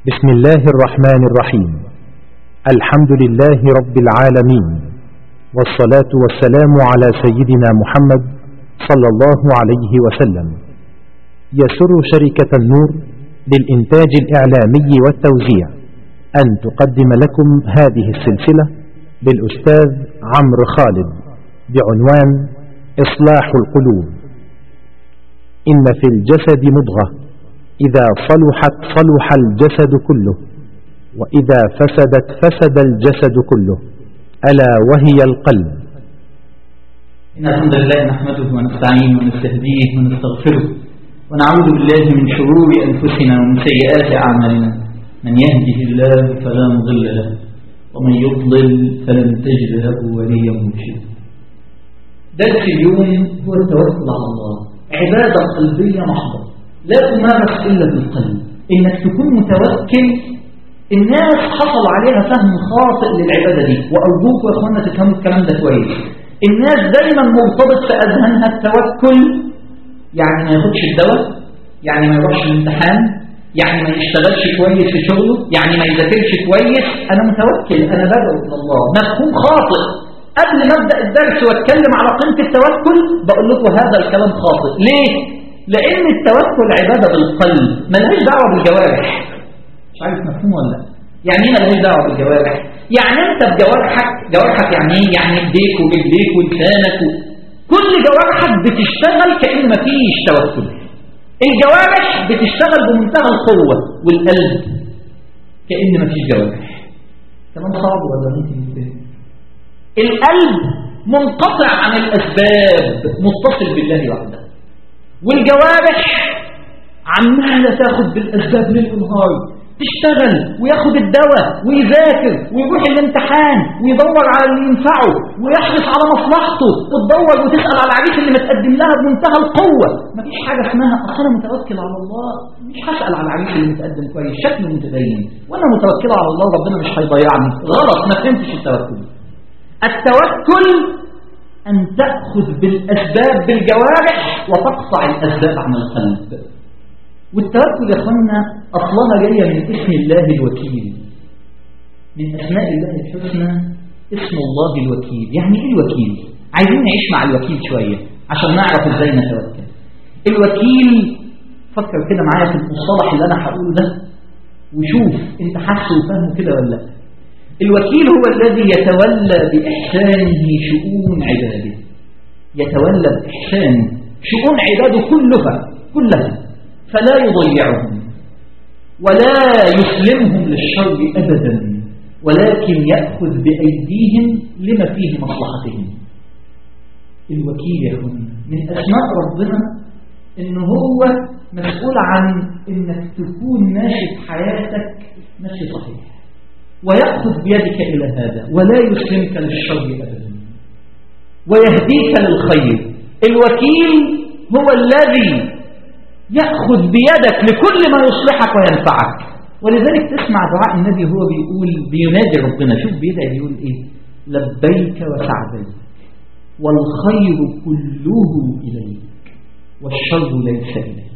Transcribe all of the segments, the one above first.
بسم الله الرحمن الرحيم الحمد لله رب العالمين والصلاة والسلام على سيدنا محمد صلى الله عليه وسلم يسر شركة النور للإنتاج الإعلامي والتوزيع أن تقدم لكم هذه السلسلة للأستاذ عمرو خالد بعنوان إصلاح القلوب إن في الجسد مضغة إذا صلحت صلح الجسد كله وإذا فسدت فسد الجسد كله ألا وهي القلب إن الحمد لله نحمده ونستعينه ونستهديه ونستغفره ونعوذ بالله من شرور أنفسنا ومن سيئات أعمالنا من يهده الله فلا مضل له ومن يضلل فلن تجد له وليا مرشدا درس اليوم هو التوكل على الله عبادة قلبية محضة لا تمارس إلا بالقلب إنك تكون متوكل الناس حصل عليها فهم خاطئ للعبادة دي وأرجوكم يا أخوانا تفهموا الكلام ده كويس الناس دايما مرتبط في أذهانها التوكل يعني ما ياخدش الدواء يعني ما يروحش الامتحان يعني ما يشتغلش كويس في شغله يعني ما يذاكرش كويس أنا متوكل أنا بدعو إلى الله مفهوم خاطئ قبل ما ابدا الدرس واتكلم على قيمه التوكل بقول لكم هذا الكلام خاطئ ليه لان التوكل عباده بالقلب ملهاش دعوه بالجوارح مش عارف مفهوم ولا لا يعني ايه ملهاش دعوه بالجوارح يعني انت بجوارحك جوارحك يعني ايه يعني ايديك ورجليك ولسانك و... كل جوارحك بتشتغل كان مفيش توكل الجوارح بتشتغل بمنتهى القوه والقلب كان مفيش جوارح كلام صعب ولا ممكن يتفهم القلب منقطع عن الأسباب متصل بالله وحده والجوارح عمالة تاخد بالأسباب للإنهار تشتغل وياخد الدواء ويذاكر ويروح الامتحان ويدور على اللي ينفعه ويحرص على مصلحته وتدور وتسأل على العريس اللي متقدم لها بمنتهى القوة مفيش حاجة اسمها أصل أنا متوكل على الله مش هسأل على العريس اللي متقدم كويس شكله متدين وأنا متوكل على الله ربنا مش هيضيعني غلط ما فهمتش التوكل التوكل أن تأخذ بالأسباب بالجوارح وتقطع الأسباب عن القلب والتوكل يا أخوانا أصلها جاية من اسم الله الوكيل من أسماء الله الحسنى اسم الله الوكيل يعني إيه الوكيل؟ عايزين نعيش مع الوكيل شوية عشان نعرف إزاي نتوكل الوكيل فكر كده معايا في المصطلح اللي أنا هقوله ده وشوف أنت حاسه وفاهمه كده ولا لأ الوكيل هو الذي يتولى بإحسانه شؤون عباده يتولى بإحسانه شؤون عباده كلها كلها فلا يضيعهم ولا يسلمهم للشر أبدا ولكن يأخذ بأيديهم لما فيه مصلحتهم الوكيل يكون من أسماء ربنا إن هو مسؤول عن إنك تكون ماشي في حياتك ماشي صحيح ويأخذ بيدك إلى هذا ولا يسلمك للشر أبدا ويهديك للخير الوكيل هو الذي يأخذ بيدك لكل ما يصلحك وينفعك ولذلك تسمع دعاء النبي هو بيقول بينادي ربنا شوف بيدعي بيقول ايه لبيك وسعديك والخير كله إليك والشر ليس إليك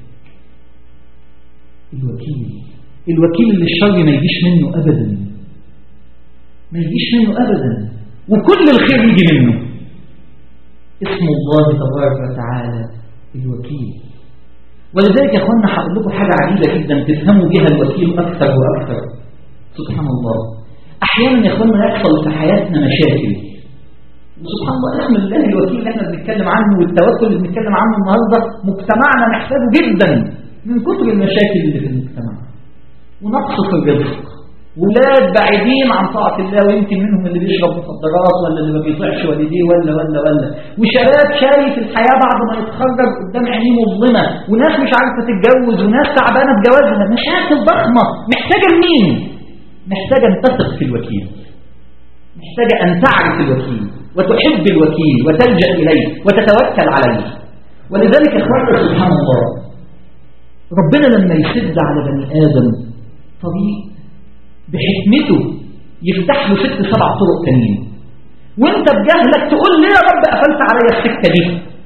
الوكيل الوكيل اللي الشر ما يجيش منه أبداً ما يجيش منه أبدا وكل الخير يجي منه اسم الله تبارك وتعالى الوكيل ولذلك يا اخوانا هقول لكم حاجة عجيبة جدا تفهموا بها الوكيل أكثر وأكثر سبحان الله أحيانا يا اخوانا يحصل في حياتنا مشاكل وسبحان الله اسم الله الوكيل اللي احنا بنتكلم عنه والتوكل اللي بنتكلم عنه النهارده مجتمعنا محتاجه جدا من كتر المشاكل اللي في المجتمع ونقص في الرزق ولاد بعيدين عن طاعة الله ويمكن منهم اللي بيشرب مخدرات ولا اللي ما بيطيعش والديه ولا ولا ولا وشباب شايف الحياة بعد ما يتخرج قدام عينيه مظلمة وناس مش عارفة تتجوز وناس تعبانة بجوازها مشاكل ضخمة محتاجة مين؟ محتاجة أن تثق في الوكيل محتاجة أن تعرف الوكيل وتحب الوكيل وتلجأ إليه وتتوكل عليه ولذلك إخواننا سبحان الله ربنا لما يسد على بني آدم طريق بحكمته يفتح له ست سبع طرق تانيين وانت بجهلك تقول ليه يا رب قفلت عليا السكه دي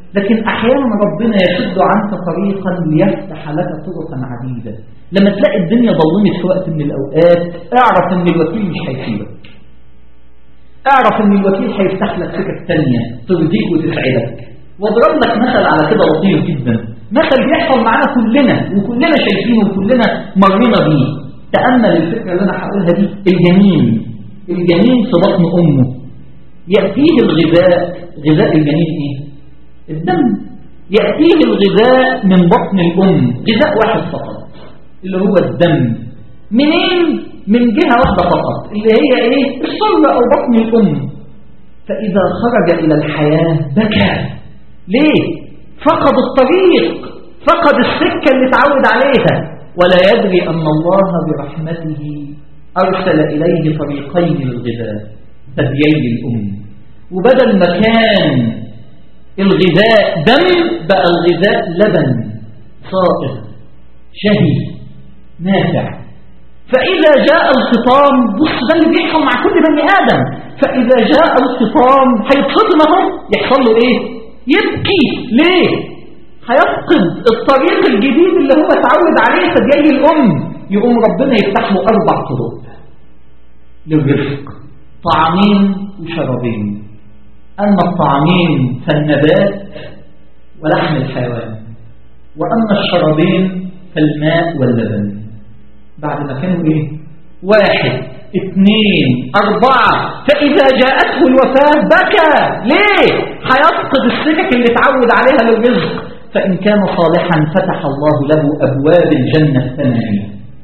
لكن أحيانا ربنا يشد عنك طريقا ليفتح لك طرقا عديدة لما تلاقي الدنيا ظلمت في وقت من الأوقات اعرف أن الوكيل مش هيسيبك اعرف أن الوكيل هيفتح لك سكك تانية ترضيك وتسعدك واضرب لك مثل على كده لطيف جدا مثل بيحصل معانا كلنا وكلنا شايفينه وكلنا مرينا بيه تأمل الفكرة اللي أنا هقولها دي الجنين الجنين في بطن أمه يأتيه الغذاء غذاء الجنين إيه؟ الدم يأتيه الغذاء من بطن الأم غذاء واحد فقط اللي هو الدم منين؟ من جهة واحدة فقط اللي هي إيه؟ الصلة أو بطن الأم فإذا خرج إلى الحياة بكى ليه؟ فقد الطريق فقد السكة اللي اتعود عليها ولا يدري أن الله برحمته أرسل إليه طريقين للغذاء ثديي الأم وبدل ما كان الغذاء دم بقى الغذاء لبن صائغ شهي نافع فإذا جاء الخطام بص ده اللي بيحصل مع كل بني آدم فإذا جاء الخطام هيتصدم اهو يحصل له إيه؟ يبكي ليه؟ هيفقد الطريق الجديد اللي هو اتعود عليه فجاي الأم يقوم ربنا يفتح له أربع طرق للرزق طعامين وشرابين أما الطعامين فالنبات ولحم الحيوان وأما الشرابين فالماء واللبن بعد ما كانوا إيه؟ واحد اثنين أربعة فإذا جاءته الوفاة بكى ليه؟ هيفقد السكك اللي اتعود عليها للرزق فإن كان صالحا فتح الله له أبواب الجنة الثمانية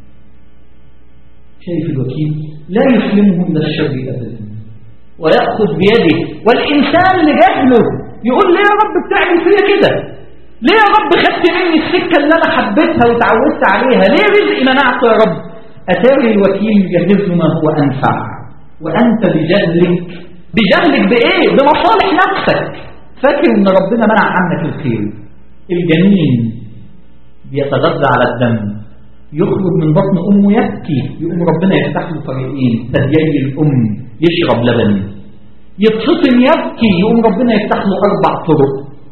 شايف الوكيل لا يسلمه إلى الشر أبدا ويأخذ بيده والإنسان لجهله يقول ليه يا رب بتعمل فيا كده ليه يا رب خدت مني السكة اللي أنا حبيتها وتعودت عليها ليه رزقي منعته يا رب أتاري الوكيل يجهز له ما هو أنفع وأنت بجهلك بجهلك بإيه بمصالح نفسك فاكر أن ربنا منع عنك الخير الجنين بيتغذى على الدم يخرج من بطن أمه يبكي يقوم ربنا يفتح له طريقين ثديي الأم يشرب لبن يتفطم يبكي يقوم ربنا يفتح له أربع طرق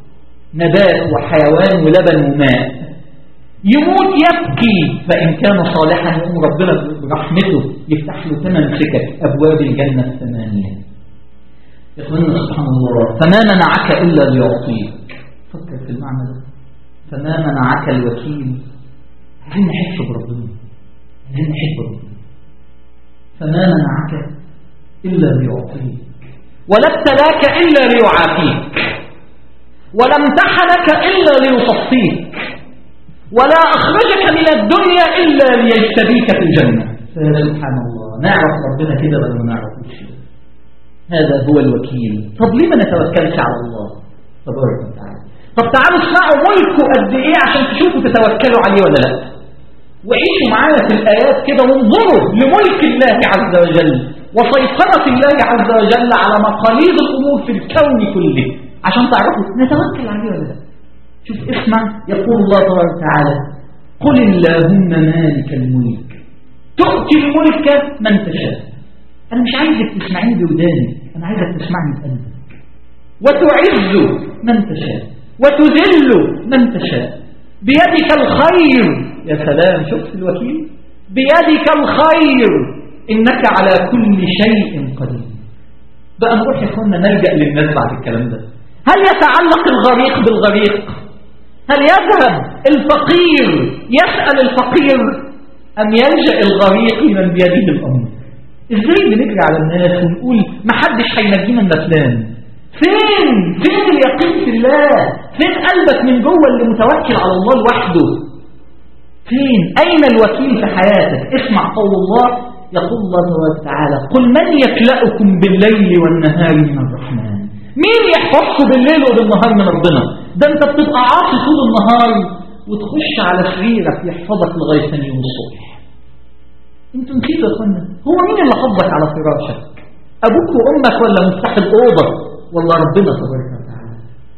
نبات وحيوان ولبن وماء يموت يبكي فإن كان صالحا يقوم ربنا برحمته يفتح له ثمان سكك أبواب الجنة الثمانية يقولون سبحان الله فما منعك إلا ليعطيك فكر في المعنى ده فما منعك الوكيل عايزين نحس بربنا عايزين نحس بربنا فما منعك إلا ليعطيك ولا ابتلاك إلا ليعافيك ولا امتحنك إلا ليصفيك ولا أخرجك من الدنيا إلا ليجتبيك في الجنة سبحان الله نعرف ربنا كده ولا ما نعرفوش هذا هو الوكيل طب ليه ما نتوكلش على الله تبارك وتعالى طب تعالوا اسمعوا ملكه قد ايه عشان تشوفوا تتوكلوا عليه ولا لا وعيشوا معانا في الآيات كده وانظروا لملك الله عز وجل وسيطرة الله عز وجل على مقاليد الأمور في الكون كله عشان تعرفوا نتوكل عليه ولا لا شوف اسمع يقول الله تبارك وتعالى قل اللهم مالك الملك تؤتي الملك من تشاء أنا مش عايزك تسمعيني بودانك أنا عايزك تسمعني بقلبك وتعز من تشاء وتذل من تشاء بيدك الخير يا سلام شفت الوكيل بيدك الخير إنك على كل شيء قدير بقى نروح يا اخوانا نلجأ للناس بعد الكلام ده هل يتعلق الغريق بالغريق هل يذهب الفقير يسأل الفقير أم يلجأ الغريق لمن بيده الأمر ازاي بنجري على الناس ونقول محدش هينجينا من فلان فين فين اليقين في الله فين قلبك من جوه اللي متوكل على الله لوحده فين أين الوكيل في حياتك اسمع قول الله يقول الله تبارك وتعالى قل من يكلأكم بالليل والنهار من الرحمن مين يحفظكم بالليل وبالنهار من ربنا ده انت بتبقى عاصي طول النهار وتخش على سريرك يحفظك لغاية ثاني يوم الصبح انتوا نسيتوا يا اخوانا هو مين اللي حفظك على فراشك ابوك وامك ولا مفتاح الاوضه ولا ربنا تبارك وتعالى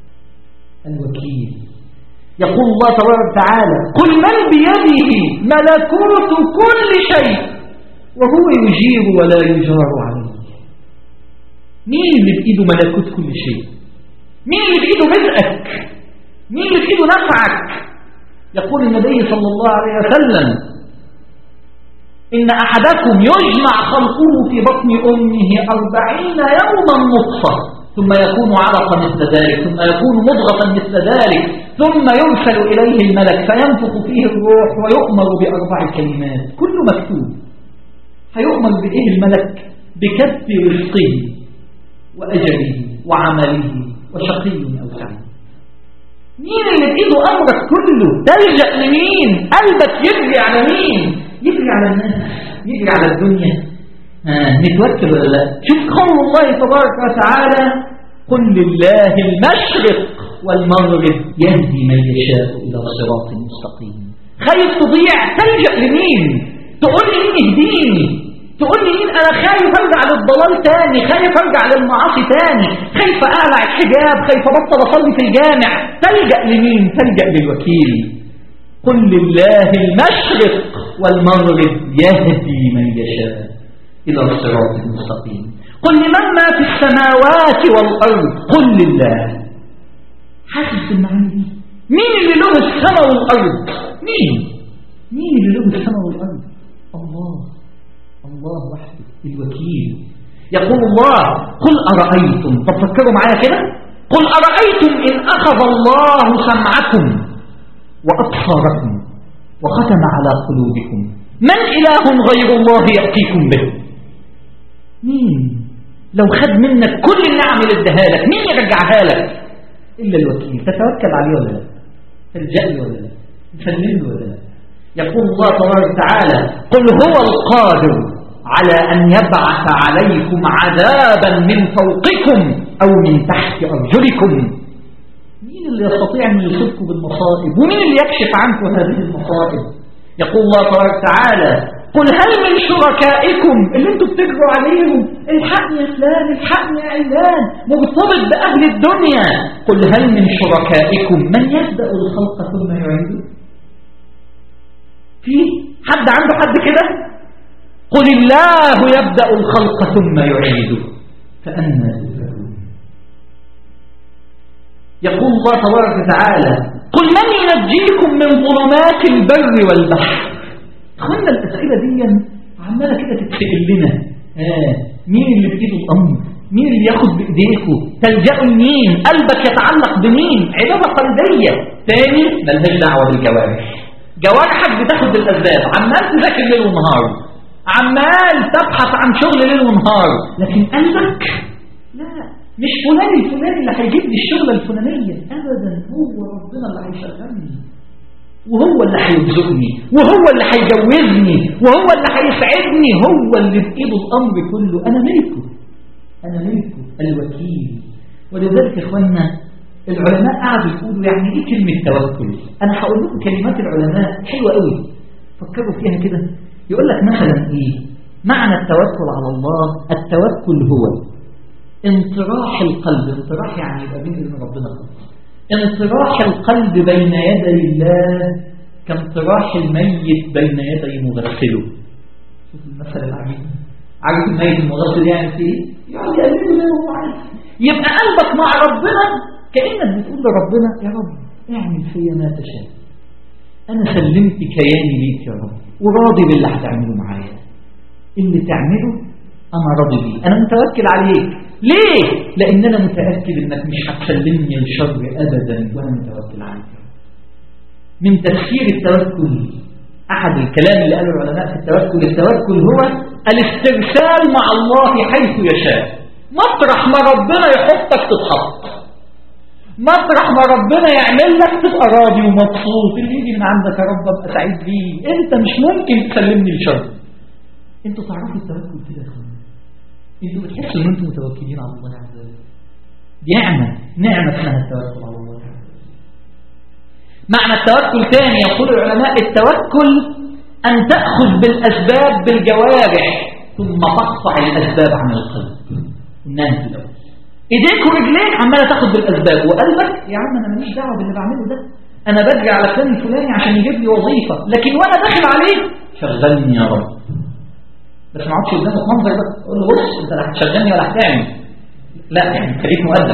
الوكيل يقول الله تبارك وتعالى قل من بيده ملكوت كل شيء وهو يجير ولا يجار عليه مين اللي بإيده ملكوت كل شيء مين اللي بإيده رزقك مين اللي بإيده نفعك يقول النبي صلى الله عليه وسلم إن أحدكم يجمع خلقه في بطن أمه أربعين يوما نطفة ثم يكون علقة مثل ذلك ثم يكون مضغة مثل ذلك ثم يرسل إليه الملك فينفخ فيه الروح ويؤمر بأربع كلمات كله مكتوب هيؤمر بإيه الملك بكتب رزقه وأجله وعمله وشقي أو سعيد مين اللي بإيده أمرك كله تلجأ لمين قلبك يجري على مين يجري على الناس يجري على الدنيا آه نتوكل ولا لا شوف قول الله تبارك وتعالى قل لله المشرق والمغرب يهدي من يشاء إلى صراط مستقيم خايف تضيع تلجأ لمين تقول لي مين يهديني تقول لي مين أنا خايف أرجع للضلال تاني خايف أرجع للمعاصي تاني خايف أقلع الحجاب خايف أبطل أصلي في الجامع تلجأ لمين تلجأ للوكيل قل لله المشرق والمغرب يهدي من يشاء إلى الصراط المستقيم قل لمن ما في السماوات والأرض قل لله حاسس المعاني دي مين اللي له السماء والأرض مين مين اللي له السماء والأرض الله الله وحده الوكيل يقول الله قل أرأيتم تفكروا معايا كده قل أرأيتم إن أخذ الله سمعكم وأبصاركم وختم على قلوبكم من إله غير الله يأتيكم به مين لو خد منك كل النعم اللي اداها لك مين يرجعها لك إلا الوكيل تتوكل عليه ولا لا تلجأ له ولا لا تسلم له ولا لا يقول الله تبارك وتعالى قل هو القادر على أن يبعث عليكم عذابا من فوقكم أو من تحت أرجلكم مين اللي يستطيع أن يصيبكم بالمصائب ومين اللي يكشف عنكم هذه المصائب يقول الله تبارك وتعالى قل هل من شركائكم اللي انتوا بتجروا عليهم الحقني يا فلان الحقني يا علان مرتبط بأهل الدنيا قل هل من شركائكم من يبدأ الخلق ثم يعيده في حد عنده حد كده قل الله يبدأ الخلق ثم يعيده فأنا تؤفكون يقول الله تبارك وتعالى قل من ينجيكم من ظلمات البر والبحر اخوانا الأسئلة دي عمالة كده تتسئل لنا آه. مين اللي بإيده الأمر مين اللي ياخد بإيديكم تلجأوا لمين قلبك يتعلق بمين عبادة قلبية تاني ملهاش دعوة بالجوارح جوارحك بتاخد بالأسباب عمال تذاكر ليل ونهار عمال تبحث عن شغل ليل ونهار لكن قلبك لا مش فلان الفلاني اللي هيجيب لي الشغلة الفلانية أبدا هو ربنا اللي هيشغلني وهو اللي هيرزقني وهو اللي هيجوزني وهو اللي هيسعدني هو اللي بإيده الأمر كله أنا ملكه أنا ملكه الوكيل ولذلك يا إخواننا العلماء قعدوا يقولوا يعني إيه كلمة توكل أنا هقول لكم كلمات العلماء حلوة قوي فكروا فيها كده يقول لك مثلا إيه معنى التوكل على الله التوكل هو انطراح القلب انطراح يعني يبقى بين إذن ربنا خالص انطراح القلب بين يدي الله كانطراح الميت بين يدي مغسله شوف المثل العجيب عارف الميت المغسل يعني في ايه؟ يقعد يقلبه زي ما هو عايز يبقى قلبك مع ربنا كأنك بتقول لربنا يا رب اعمل فيا ما تشاء أنا سلمت كياني ليك يا رب وراضي باللي هتعمله معايا اللي تعمله أنا راضي بيه أنا متوكل عليك ليه؟ لأن أنا متأكد أنك مش هتسلمني الشر أبدا وأنا متوكل عليك من تفسير التوكل أحد الكلام اللي قاله العلماء في التوكل التوكل هو الاسترسال مع الله حيث يشاء مطرح ما ربنا يحطك تتحط مطرح ما ربنا يعمل لك تبقى راضي ومبسوط اللي يجي من عندك يا رب ابقى سعيد بيه انت مش ممكن تسلمني الشر انتوا تعرفوا التوكل كده يا اخوانا انتوا بتحسوا ان انتم متوكلين على الله عز وجل دي نعمه نعمه اسمها التوكل على الله عز وجل معنى التوكل ثاني يقول العلماء التوكل ان تاخذ بالاسباب بالجوارح ثم تقطع الاسباب عن القلب انها تدور ايديك ورجليك عماله تاخد بالاسباب وقلبك يا عم انا ماليش دعوه باللي بعمله ده انا بدري على فلان الفلاني عشان يجيب لي وظيفه لكن وانا داخل عليه شغلني يا رب بس ما اقعدش قدامك منظر بقى اقول له بص انت لا هتشغلني ولا هتعمل لا يعني خليك مؤدب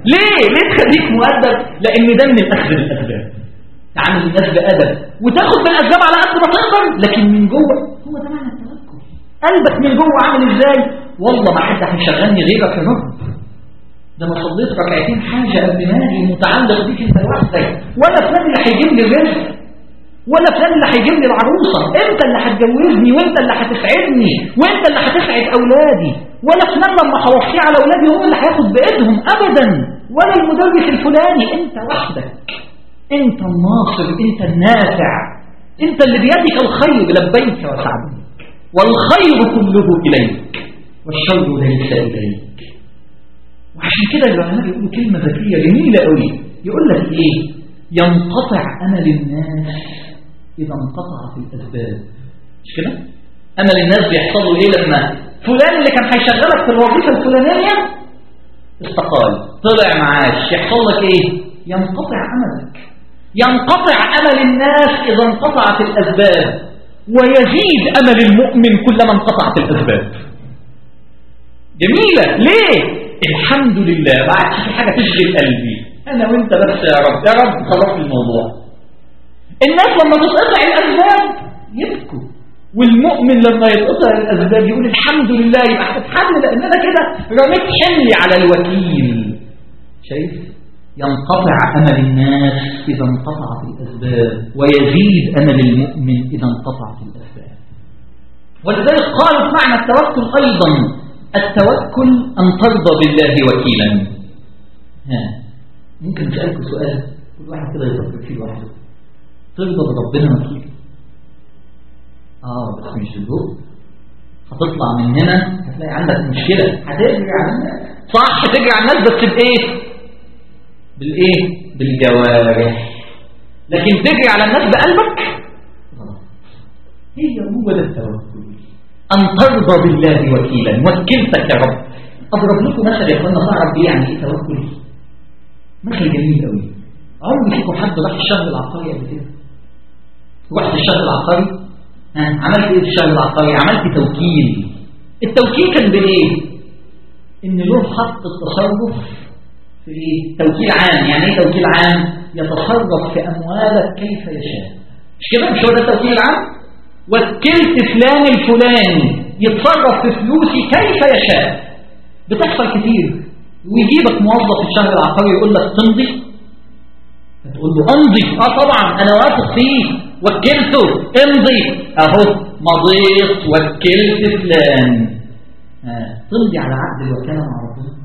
ليه ليه تخليك مؤدب لان ده من الاخذ بالاسباب تعامل الناس بادب وتاخد بالاسباب على قد ما تقدر لكن من جوه هو ده معنى التوكل قلبك من جوه عامل ازاي والله ما حد هيشغلني غيرك يا رب ده انا صليت ركعتين حاجه دماغي متعلق بيك انت لوحدك ولا فلان اللي هيجيب لي رزق ولا فلان اللي هيجيب لي العروسه انت اللي هتجوزني وانت اللي هتسعدني وانت اللي هتسعد اولادي ولا فلان لما هوصيه على اولادي هو اللي هياخد بايدهم ابدا ولا المدرس الفلاني انت وحدك انت الناصر انت النافع انت اللي بيدك الخير لبيك وسعديك والخير كله اليك والشر ليس اليك وعشان كده العلماء يقولوا كلمة ذكية جميلة قوي يقول لك ايه ينقطع امل الناس اذا انقطعت الاسباب مش كده امل الناس بيحصل له ايه لما فلان اللي كان هيشغلك في الوظيفة الفلانية استقال طلع معاش يحصل لك ايه ينقطع املك ينقطع امل الناس اذا انقطعت الاسباب ويزيد امل المؤمن كلما انقطعت الاسباب جميلة ليه الحمد لله ما عادش في حاجة تشغل قلبي أنا وأنت بس يا رب يا رب خلاص الموضوع الناس لما تتقطع الأسباب يبكوا والمؤمن لما يتقطع الأسباب يقول الحمد لله يبقى هتتحل لأن أنا كده رميت حملي على الوكيل شايف ينقطع أمل الناس إذا انقطعت الأسباب ويزيد أمل المؤمن إذا انقطعت الأسباب ولذلك قالوا معنى التوكل أيضا التوكل أن ترضى بالله وكيلا ها ممكن أسألك سؤال كل واحد كده يفكر فيه لوحده ترضى بربنا وكيل اه بس مش الدور هتطلع من هنا هتلاقي عندك مشكلة هتجري على الناس صح تجري على الناس بس بإيه بالإيه بالجوارح لكن تجري على الناس بقلبك غلط هي هو ده التوكل أن ترضى بالله وكيلا وكلتك يا رب أضرب لكم مثل يا اخوانا تعرف بيه يعني إيه توكل مثل جميل قوي عمري فيكم حد راح الشهر العقاري قبل كده رحت الشهر العقاري ها عملت ايه في الشهر العقاري عملت توكيل التوكيل كان بايه ان له خط التصرف في ايه توكيل عام يعني ايه توكيل عام يتصرف في اموالك كيف يشاء مش كده مش هو ده التوكيل العام وكلت فلان الفلاني يتصرف في فلوسي كيف يشاء بتحصل كتير ويجيبك موظف في الشهر العقاري يقول لك تمضي تقول له امضي اه طبعا انا واثق فيه وكلته امضي اهو مضيت وكلت فلان آه. تمضي على عقد الوكاله مع ربنا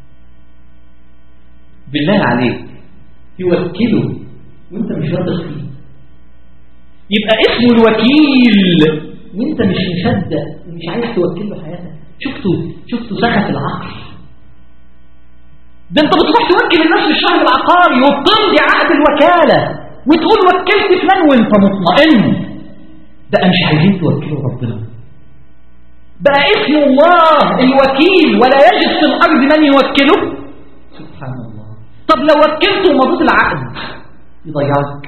بالله عليك يوكله وانت مش واثق فيه يبقى اسمه الوكيل وانت مش مصدق ومش عايز توكل له حياتك شفتوا شفتوا سخف العقل ده انت بتروح توكل الناس في الشهر العقاري وبتمضي عقد الوكاله وتقول وكلت فلان وانت مطمئن بقى مش عايزين توكلوا ربنا بقى اسم الله الوكيل ولا يجد في الارض من يوكله سبحان الله طب لو وكلته ومضيت العقد يضيعك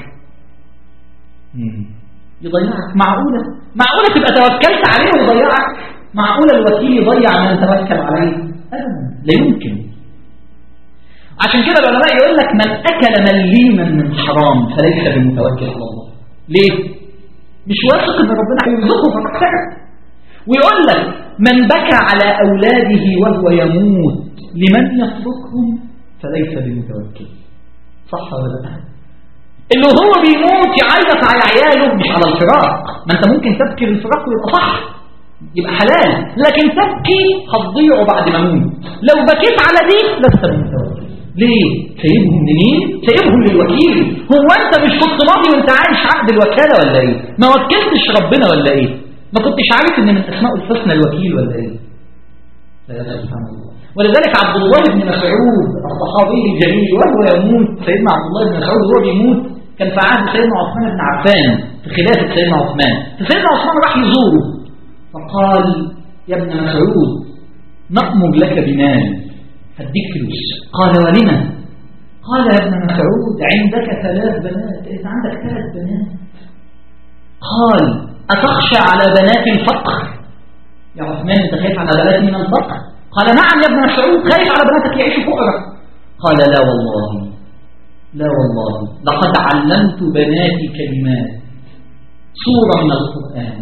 يضيعك معقولة معقولة تبقى توكلت عليه ويضيعك معقولة الوكيل يضيع من توكل عليه أبدا لا يمكن عشان كده العلماء يقول لك من أكل مليما من حرام فليس بمتوكل على الله ليه؟ مش واثق ان ربنا هيرزقه فمحتاجه ويقول لك من بكى على أولاده وهو يموت لمن يتركهم فليس بمتوكل صح ولا لا؟ اللي هو بيموت يعيط على عياله مش على الفراق ما انت ممكن تبكي الفراق ويبقى صح يبقى حلال لكن تبكي هتضيعه بعد ما اموت لو بكيت على دي لست متوكل ليه سايبهم لمين سايبهم للوكيل هو انت مش كنت ماضي وانت عايش عقد الوكاله ولا ايه ما وكلتش ربنا ولا ايه ما كنتش عارف ان من اسماء الحسنى الوكيل ولا ايه لا سبحان الله ولذلك عبد الله بن مسعود الصحابي الجليل وهو يموت سيدنا عبد الله بن مسعود وهو بيموت كان في عهد سيدنا عثمان بن عفان في خلافة سيدنا عثمان فسيدنا عثمان راح يزوره فقال يا ابن مسعود نأمر لك بمال هديك فلوس قال ولما قال يا ابن مسعود عندك ثلاث بنات انت عندك ثلاث بنات قال أتخشى على بنات الفقر يا عثمان انت خايف على بناتي من الفقر قال نعم يا ابن مسعود خايف على بناتك يعيشوا فقرا قال لا والله لا والله لقد علمت بناتي كلمات سورة من القرآن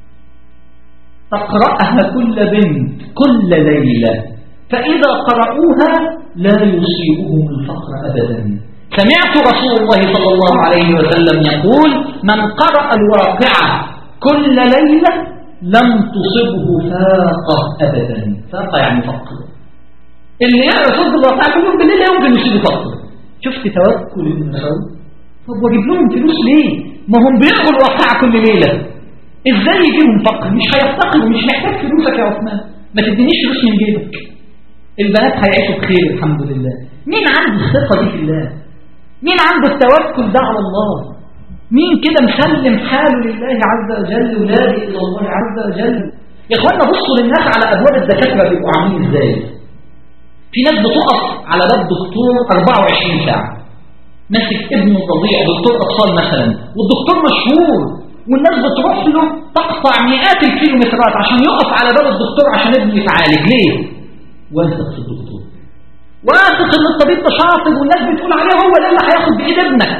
تقرأها كل بنت كل ليلة فإذا قرأوها لا يصيبهم الفقر أبدا سمعت رسول الله صلى الله عليه وسلم يقول من قرأ الواقعة كل ليلة لم تصبه فاقة أبدا فاقة يعني فقر اللي يقرأ سورة الواقعة كل يوم بالليل يمكن يصيبه فقر شفت توكل ابن مسعود طب واجيب لهم فلوس ليه ما هم بيقروا الواقعة كل ليلة ازاي يجيبهم فقر مش هيفتقر ومش محتاج فلوسك يا عثمان ما تدينيش فلوس من جيبك البنات هيعيشوا بخير الحمد لله مين عنده الثقة دي في الله مين عنده التوكل ده على الله مين كده مسلم حاله لله عز وجل ولاجئ الى الله عز وجل يا اخوانا بصوا للناس على ابواب الدكاتره بيبقوا عاملين ازاي في ناس بتقف على باب دكتور 24 ساعه ماسك ابنه رضيع دكتور اطفال مثلا والدكتور مشهور والناس بتروح له تقطع مئات الكيلومترات عشان يقف على باب الدكتور عشان ابنه يتعالج ليه واثق في الدكتور واثق ان الطبيب ده شاطر والناس بتقول عليه هو ده اللي هياخد بايد ابنك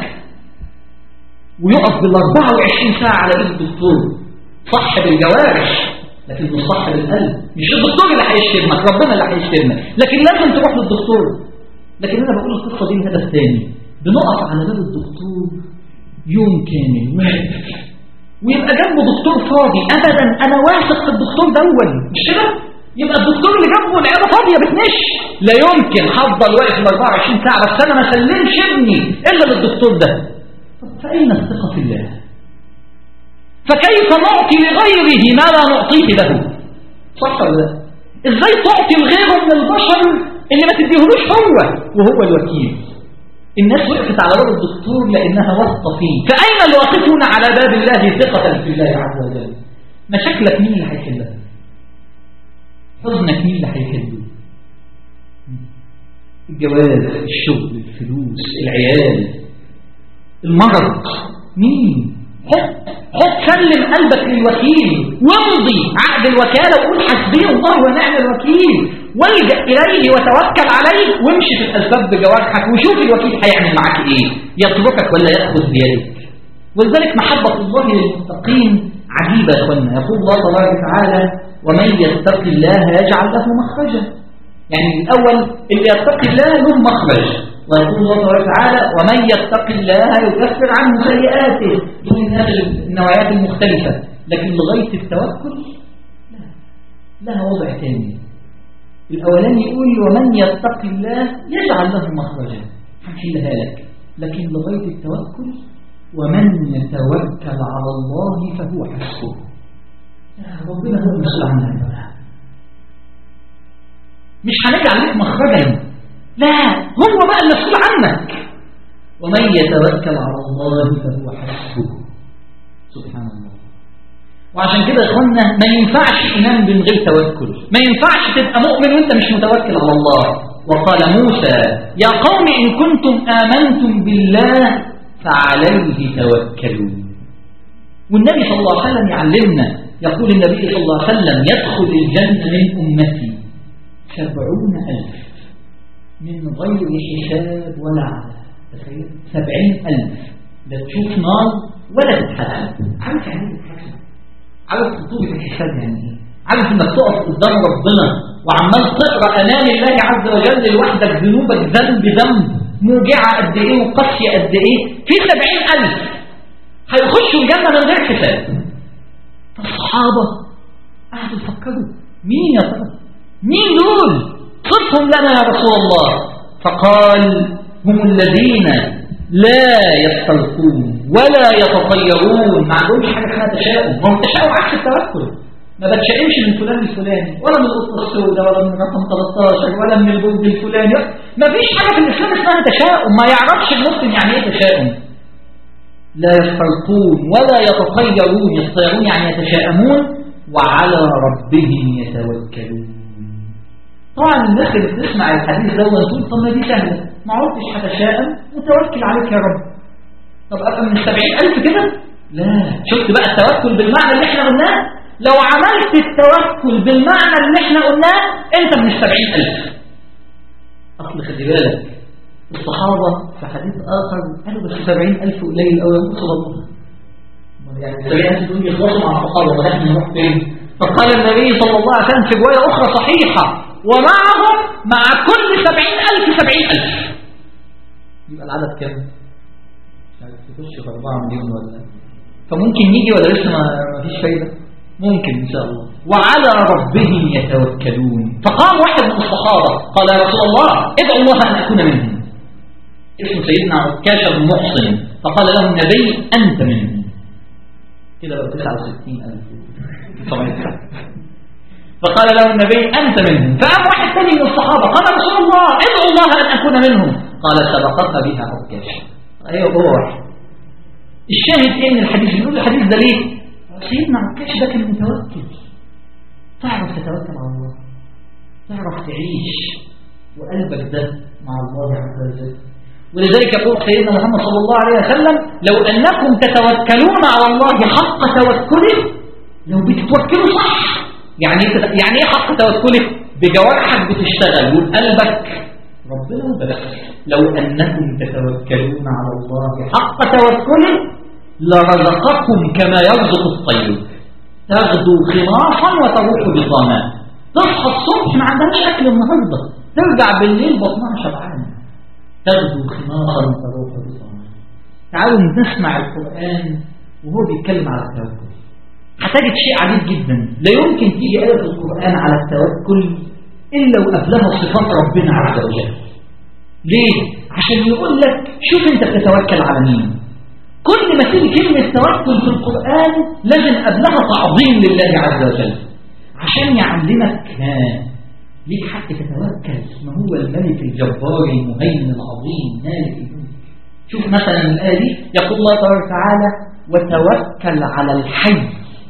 ويقف بال 24 ساعه على ايد الدكتور صاحب الجوارح لكن مش صاحب القلب مش الدكتور اللي هيشفي ابنك ربنا اللي هيشفي ابنك لكن لازم تروح للدكتور لكن انا بقول القصه دي لهدف تاني بنقف على باب الدكتور يوم كامل واقف ويبقى جنبه دكتور فاضي ابدا انا واثق في الدكتور دول مش كده يبقى الدكتور اللي جنبه العياده فاضيه بتنش لا يمكن هفضل واقف ال 24 ساعه بس انا ما سلمش ابني الا للدكتور ده طب فاين الثقه في الله فكيف نعطي لغيره ما لا نعطيه له صح ولا لا ازاي تعطي لغيره من البشر اللي ما تديهولوش هو وهو الوكيل الناس وقفت على باب الدكتور لانها واثقه فيه فاين الواقفون على باب الله ثقه في الله عز وجل مشاكلك مين اللي هيحلها حزنك مين اللي هيحله الجواز الشغل الفلوس العيال المرض مين حط حط سلم قلبك للوكيل وامضي عقد الوكالة وقول حسبي الله ونعم الوكيل والجأ إليه وتوكل عليه وامشي في الأسباب بجوارحك وشوف الوكيل هيعمل معاك إيه يتركك ولا يأخذ بيدك ولذلك محبة الله للمتقين عجيبة يا أخوانا يقول الله تبارك وتعالى ومن يتق الله يجعل له مخرجا يعني الأول اللي يتقي الله له مخرج ويقول الله تبارك وتعالى ومن يتق الله يكفر عنه سيئاته دون النوعيات المختلفة لكن لغاية التوكل لا لها وضع ثاني الأولاني يقول ومن يتق الله يجعل له مخرجا هنحلها لك لكن لغاية التوكل ومن يتوكل على الله فهو حسبه ربنا هو المسؤول عنها مش هنجعل لك مخرجا لا هو بقى المسؤول عنك ومن يتوكل على الله فهو حسبه سبحان الله وعشان كده يا اخوانا ما ينفعش ايمان من غير توكل ما ينفعش تبقى مؤمن وانت مش متوكل على الله وقال موسى يا قوم ان كنتم امنتم بالله فعليه توكلوا والنبي صلى الله عليه وسلم يعلمنا يقول النبي صلى الله عليه وسلم يدخل الجنة من أمتي سبعون ألف من غير حساب ولا عذاب تخيل سبعين ألف لا تشوف نار ولا تتحسب عارف يعني ايه تتحسب عارف خطوبة الحساب يعني ايه عارف انك تقف قدام ربنا وعمال تقرا امام الله عز وجل لوحدك ذنوبك ذنب ذنب موجعه قد ايه وقاسيه قد ايه في سبعين ألف هيخشوا الجنه من غير حساب الصحابه قعدوا يفكروا مين يا ترى مين دول صفهم لنا يا رسول الله فقال هم الذين لا يستلقون ولا يتطيرون ما عندهمش حاجه اسمها تشاؤم ما هو التشاؤم عكس التوكل ما بتشائمش من فلان الفلاني ولا من القطه السوداء ولا من رقم 13 ولا من البرج الفلاني ما فيش حاجه في الاسلام اسمها تشاؤم ما يعرفش المسلم يعني ايه تشاؤم لا يستلقون ولا يتطيرون يتطيرون يعني يتشائمون وعلى ربهم يتوكلون طبعا الناس اللي بتسمع الحديث ده وتقول طب ما دي سهله ما عدتش هتشائم وتوكل عليك يا رب طب ابقى من السبعين ألف كده لا شفت بقى التوكل بالمعنى اللي احنا قلناه لو عملت التوكل بالمعنى اللي احنا قلناه انت من السبعين ألف اصل خلي بالك الصحابة في حديث آخر قالوا بس 70000 قليل قوي يا رسول الله يعني 70000 دول يخلصوا مع الصحابة ونحن نروح فين فقال النبي صلى الله عليه وسلم في رواية أخرى صحيحة ومعهم مع كل 70000 70000 يبقى العدد كام؟ مش عارف تخش في 4 مليون ولا فممكن يجي ولا لسه ما فيش فايدة ممكن إن شاء الله وعلى ربهم يتوكلون فقام واحد من الصحابة قال يا رسول الله ادعو الله أن أكون منهم اسمه سيدنا عكاشة بن محصن فقال له النبي أنت منهم كده بقى 69 ألف فقال له النبي أنت منهم فقام واحد ثاني من الصحابة قال يا رسول الله ادعو الله أن أكون منهم قال سبقت بها عكاشة أيوه هو واحد الشاهد ايه من الحديث بنقول الحديث ده ليه سيدنا عكاش ده كان متوكل تعرف تتوكل على الله تعرف تعيش وقلبك ده مع الله عز وجل ولذلك يقول سيدنا محمد صلى الله عليه وسلم لو أنكم تتوكلون على الله حق توكله لو بتتوكلوا صح يعني يعني ايه حق توكله بجوارحك بتشتغل وبقلبك ربنا وبس لو أنكم تتوكلون على الله حق توكله لرزقكم كما يرزق الطير تغدو خماصا وتروح بطانا تصحى الصبح ما عندهاش أكل النهاردة ترجع بالليل بطنها شبعان تغدو خماصا وتروح بطانا تعالوا نسمع القرآن وهو بيتكلم على التوكل هتجد شيء عجيب جدا لا يمكن تيجي آية في القرآن على التوكل إلا وقبلها صفات ربنا عز وجل ليه؟ عشان يقول لك شوف انت بتتوكل على مين كل ما تيجي كلمة توكل في القرآن لازم قبلها تعظيم لله عز وجل عشان يعلمك ها ليك حق تتوكل ما هو الملك الجبار المهيمن العظيم مالك الملك شوف مثلا الآية دي يقول الله تبارك وتعالى وتوكل على الحي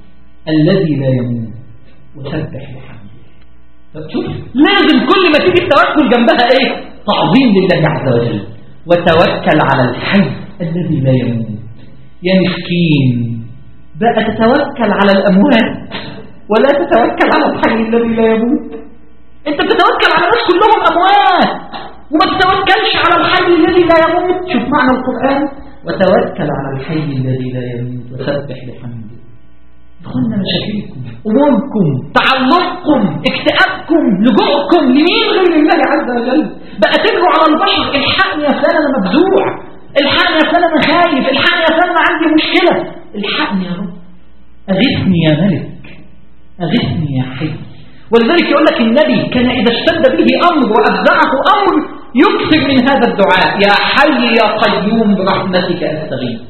الذي لا يموت وسبح بحمده شوف لازم كل ما تيجي التوكل جنبها ايه تعظيم لله عز وجل وتوكل على الحي الذي لا يموت يا مسكين بقى تتوكل على الأموات ولا تتوكل على الحي الذي لا يموت انت بتتوكل على الناس كلهم أموات وما تتوكلش على الحي الذي لا يموت شوف معنى القرآن وتوكل على الحي الذي لا يموت وسبح بحمده دخلنا مشاكلكم أموركم تعلقكم اكتئابكم لجوءكم لمين غير الله عز وجل بقى تجروا على البشر الحقني يا فلان انا مفزوع الحقني يا فلان انا خايف الحقني يا فلان عندي مشكلة الحقني يا رب أغثني يا ملك أغثني يا حي ولذلك يقول لك النبي كان إذا اشتد به أمر وأبدعه أمر يكثر من هذا الدعاء يا حي يا قيوم برحمتك أستغيث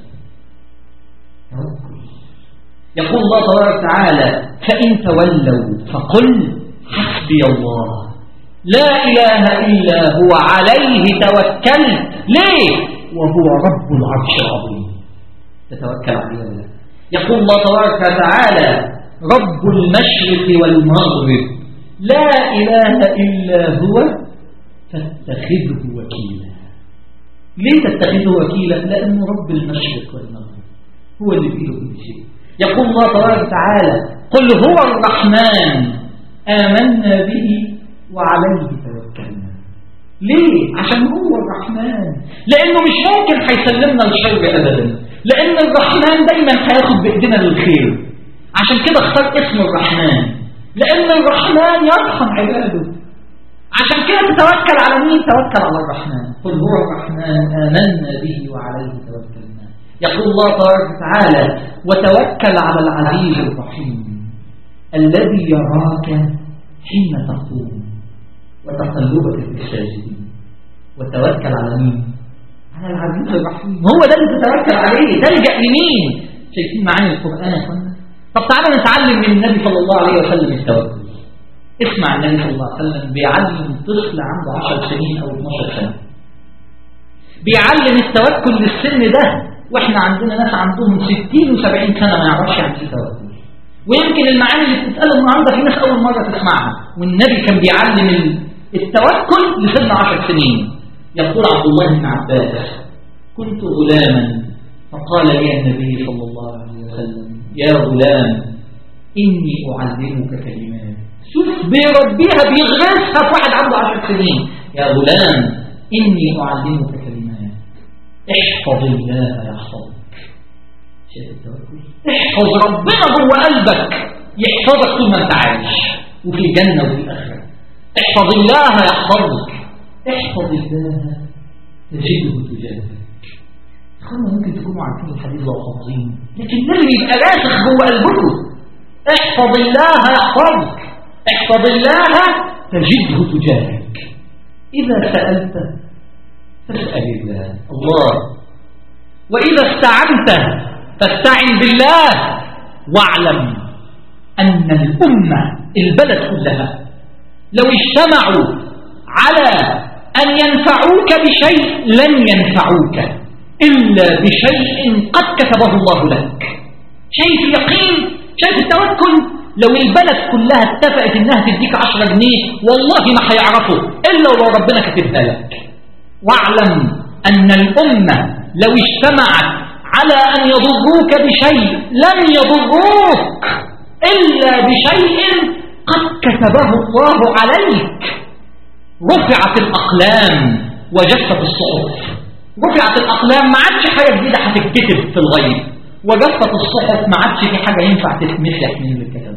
يقول الله تبارك وتعالى فإن تولوا فقل حسبي الله لا إله إلا هو عليه توكلت ليه وهو رب العرش العظيم تتوكل عليه ولا يقول الله تبارك وتعالى رب المشرق والمغرب لا إله إلا هو فاتخذه وكيلا ليه تتخذه وكيلا لأنه رب المشرق والمغرب هو اللي بيده كل شيء يقول الله تبارك وتعالى قل هو الرحمن آمنا به وعليه توكلنا ليه؟ عشان هو الرحمن لأنه مش ممكن هيسلمنا الشر أبدا لأن الرحمن دايما هياخد بإيدينا للخير عشان كده اختار اسم الرحمن لأن الرحمن يرحم عباده عشان كده تتوكل على مين؟ توكل على الرحمن قل هو الرحمن آمنا به وعليه توكلنا يقول الله تبارك وتعالى وتوكل على العزيز الرحيم الذي يراك حين تقوم وتقلبك في الساجدين وتوكل على مين على العزيز الرحيم هو ده اللي تتوكل عليه تلجأ لمين شايفين معاني القرآن يا اخوانا طب تعالى نتعلم من النبي صلى الله عليه وسلم التوكل اسمع النبي صلى الله عليه وسلم بيعلم طفل عنده 10 سنين او 12 سنه بيعلم التوكل للسن ده واحنا عندنا ناس عندهم 60 و70 سنه ما يعرفش يعني ايه توكل ويمكن المعاني اللي بتتقال النهارده في ناس اول مره تسمعها والنبي كان بيعلم التوكل لسن 10 سنين يقول عبد الله بن عباس كنت غلاما فقال لي النبي صلى الله عليه وسلم يا غلام إني أعلمك كلمات شوف بيربيها بيغرسها في واحد عنده 10 سنين يا غلام إني أعلمك كلمات احفظ الله يحفظك شايف التوكل احفظ ربنا جوه قلبك يحفظك طول ما انت عايش وفي الجنة وفي الآخرة احفظ الله يحفظك احفظ الله تجده تجاهك اخوانا ممكن تكونوا عارفين الحديث ده وحافظينه لكن لازم يبقى راسخ جوه قلبكم احفظ الله يحفظك احفظ الله تجده تجاهك إذا سألت فاسأل الله الله وإذا استعنت فاستعن بالله واعلم أن الأمة البلد كلها لو اجتمعوا على أن ينفعوك بشيء لن ينفعوك إلا بشيء قد كتبه الله لك شايف اليقين شايف التوكل لو البلد كلها اتفقت انها تديك عشرة جنيه والله ما هيعرفوا الا لو ربنا كتبها لك واعلم ان الامة لو اجتمعت على ان يضروك بشيء لن يضروك الا بشيء قد كتبه الله عليك رفعت الاقلام وجفت الصحف رفعت الاقلام ما عادش حاجه جديده هتتكتب في الغيب وجفت الصحف ما عادش في حاجه ينفع تتمسح من اللي كتب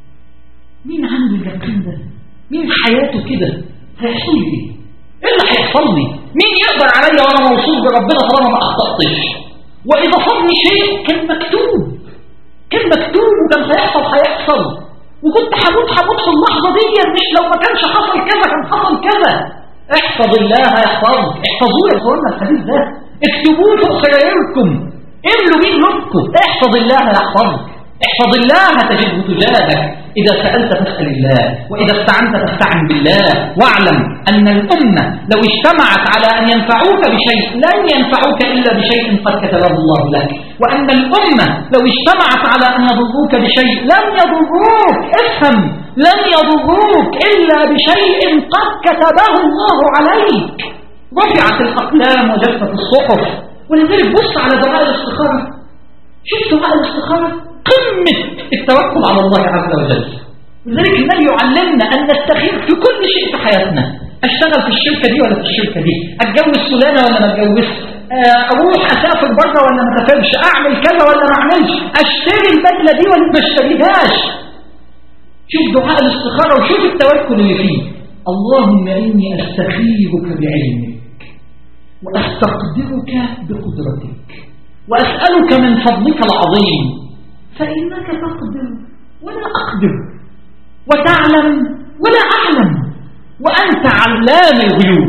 مين عنده اليقين ده مين حياته كده هيحصل لي ايه ايه اللي هيحصل لي مين يقدر عليا وانا موصول بربنا طالما ما اخطاتش واذا صابني شيء كان مكتوب كان مكتوب وكان هيحصل هيحصل وكنت هموت هموت في اللحظه دي مش لو ما كانش حصل كذا كان حصل كذا احفظ الله يحفظك احفظوه يا اخوانا الحديث ده اكتبوه فوق سرايركم املوا بيه نطقه احفظ الله يحفظك احفظ الله تجده تجاهك إذا سألت فاسأل الله وإذا استعنت فاستعن بالله واعلم أن الأمة لو اجتمعت على أن ينفعوك بشيء لن ينفعوك إلا بشيء قد كتبه الله لك وأن الأمة لو اجتمعت على أن يضروك بشيء لن يضروك افهم لن يضروك إلا بشيء قد كتبه الله عليك رفعت الأقلام وجفت الصحف ولذلك بص على دعاء الاستخارة شوف دعاء الاستخارة قمة التوكل على الله عز وجل لذلك النبي يعلمنا أن نستخير في كل شيء في حياتنا أشتغل في الشركة دي ولا في الشركة دي أتجوز فلانة ولا ما أتجوزش أروح أسافر بره ولا ما أسافرش أعمل كذا ولا ما أعملش أشتري البدلة دي ولا ما أشتريهاش شوف دعاء الاستخارة وشوف التوكل اللي فيه اللهم إني أستخيرك بعلمك وأستقدرك بقدرتك وأسألك من فضلك العظيم فإنك تقدر ولا أقدر وتعلم ولا أعلم وأنت علام الغيوب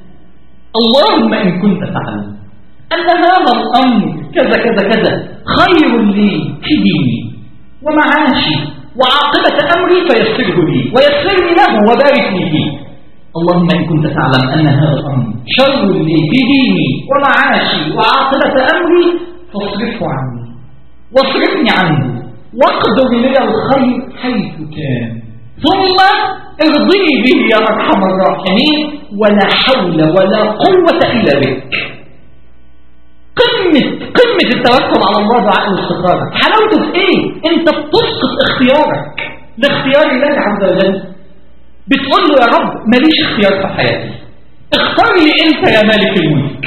اللهم إن كنت تعلم أن هذا الأمر كذا كذا كذا خير لي في ديني ومعاشي وعاقبة أمري فيسره لي ويسر لي له وبارك لي فيه اللهم إن كنت تعلم أن هذا الأمر شر لي في ديني ومعاشي وعاقبة أمري فاصرفه عني واصرفني عنه واقدر لي الخير حيث كان ثم ارضني به يا أرحم الراحمين ولا حول ولا قوة إلا بك قمة قمة التوكل على الله دعاء الاستخارة حلاوته في ايه انت بتسقط اختيارك لاختيار الله عز وجل بتقول له يا رب ماليش اختيار في حياتي اختار لي انت يا مالك الملك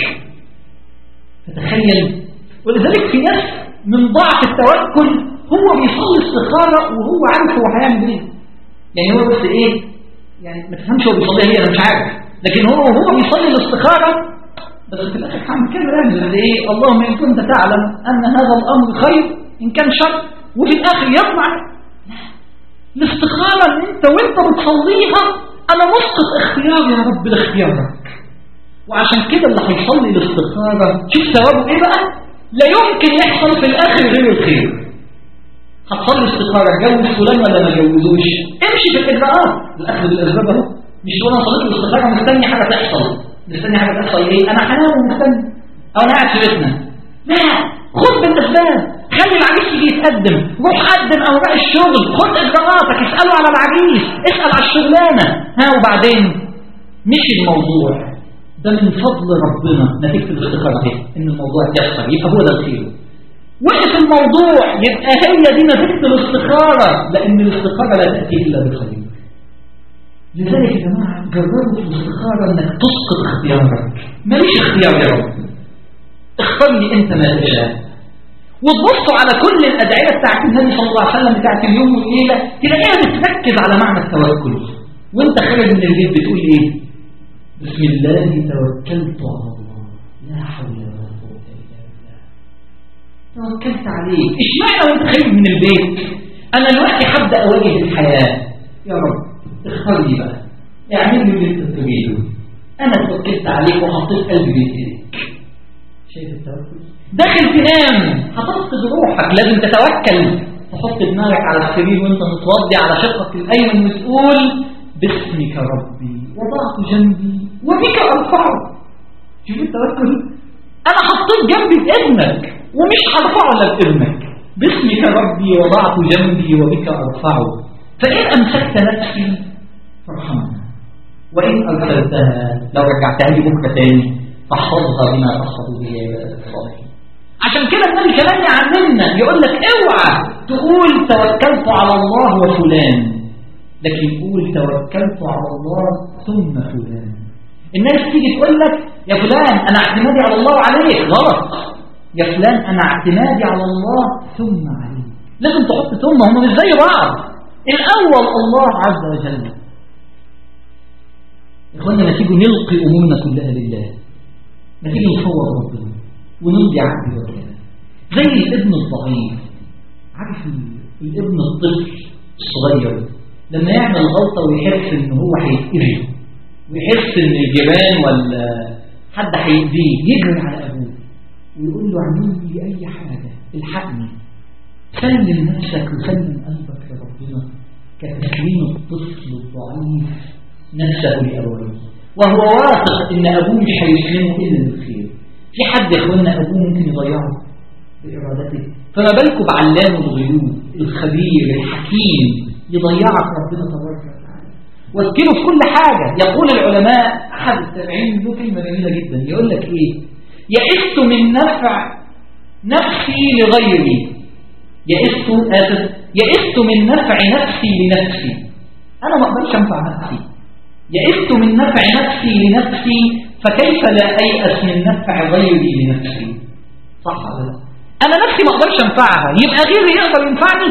فتخيل ولذلك في ناس من ضعف التوكل هو بيصلي استخارة وهو عارف هو هيعمل ايه يعني هو بس ايه يعني ما تفهمش هو بيصليها ليه انا مش عارف لكن هو وهو بيصلي الاستخارة بس في الاخر هعمل كده يعني ايه اللهم ان كنت تعلم ان هذا الامر خير ان كان شر وفي الاخر يطمع الاستخارة ان انت وانت بتصليها انا مسقط اختياري يا رب لاختيارك وعشان كده اللي هيصلي الاستخارة شوف ثوابه ايه بقى لا يمكن يحصل في الاخر غير الخير هتصلي استخارة جوز فلان ولا ما جوزوش امشي في الاجراءات الاخذ بالاسباب اهو مش وانا صليت الاستخارة مستني حاجة تحصل مستني حاجة تحصل ايه انا هنام ومستني او انا قاعد في بيتنا لا خد بالاسباب خلي العريس يجي يتقدم روح قدم اوراق الشغل خد اجراءاتك اساله على العريس اسال على الشغلانه ها وبعدين مش الموضوع ده من فضل ربنا نتيجه الاستخاره دي ان الموضوع يحصل يبقى هو ده الخير وقف الموضوع يبقى هي دي نتيجه الاستخاره لان الاستخاره لا تاتي الا بالخير لذلك يا جماعة جربوا في الاستخارة انك تسقط اختيارك ماليش اختيار يا رب اختار لي انت ما تشاء وتبصوا على كل الادعية بتاعت النبي صلى الله عليه وسلم بتاعت اليوم والليلة تلاقيها بتركز على معنى التوكل وانت خارج من البيت بتقول ايه بسم الله توكلت على الله لا حول ولا قوة الا بالله توكلت عليه اشمعنى وانت خارج من البيت انا دلوقتي هبدا اواجه الحياه يا رب اختار لي بقى اعمل لي اللي انت تريده انا توكلت عليك وحطيت قلبي بين ايديك شايف التوكل داخل تنام هتفقد روحك لازم تتوكل تحط دماغك على السرير وانت متوضي على شقك الايمن وتقول باسمك ربي وضعت جنبي وبك ارفعه شوف التوكل انا حطيت جنبي باسمك ومش هرفعه الا باسمك باسمك ربي وضعت جنبي وبك ارفعه فان امسكت نفسي فارحمها وان ارسلتها لو رجعتها لي بكره تاني فاحفظها بما تحفظ به عبادك الصالحين عشان كده النبي كمان يعلمنا يقول لك اوعى تقول توكلت على الله وفلان لكن قول توكلت على الله ثم فلان الناس تيجي تقول لك يا فلان انا اعتمادي على الله وعليك غلط يا فلان انا اعتمادي على الله ثم عليك لازم تحط ثم هم مش زي بعض الاول الله عز وجل يا اخوانا ما تيجوا نلقي امورنا كلها لله ما تيجي نصور ربنا ونمضي عقد وكاله زي الابن الضعيف عارف الابن الطفل الصغير لما يعمل غلطه ويحس ان هو هيتأذي ويحس ان الجيران ولا حد هيأذيه يجري على ابوه ويقول له اعمل لي اي حاجه الحقني سلم نفسك وسلم قلبك لربنا كتسليم الطفل الضعيف نفسه لأبويه وهو واثق ان ابوه مش هيسلمه الا بالخير في حد يا اخوانا ابوه ممكن يضيعه بارادته فما بالكم بعلام الغيوب الخبير الحكيم يضيعك ربنا تبارك وتعالى واذكره في كل حاجه يقول العلماء احد التابعين له كلمه جميله جدا يقول لك ايه يئست من نفع نفسي لغيري يئست اسف يئست من نفع نفسي لنفسي انا ما اقدرش انفع نفسي يئست من نفع نفسي لنفسي فكيف لا أيأس من نفع غيري لنفسي صح ولا لا أنا نفسي ما أقدرش أنفعها يبقى غيري يقدر ينفعني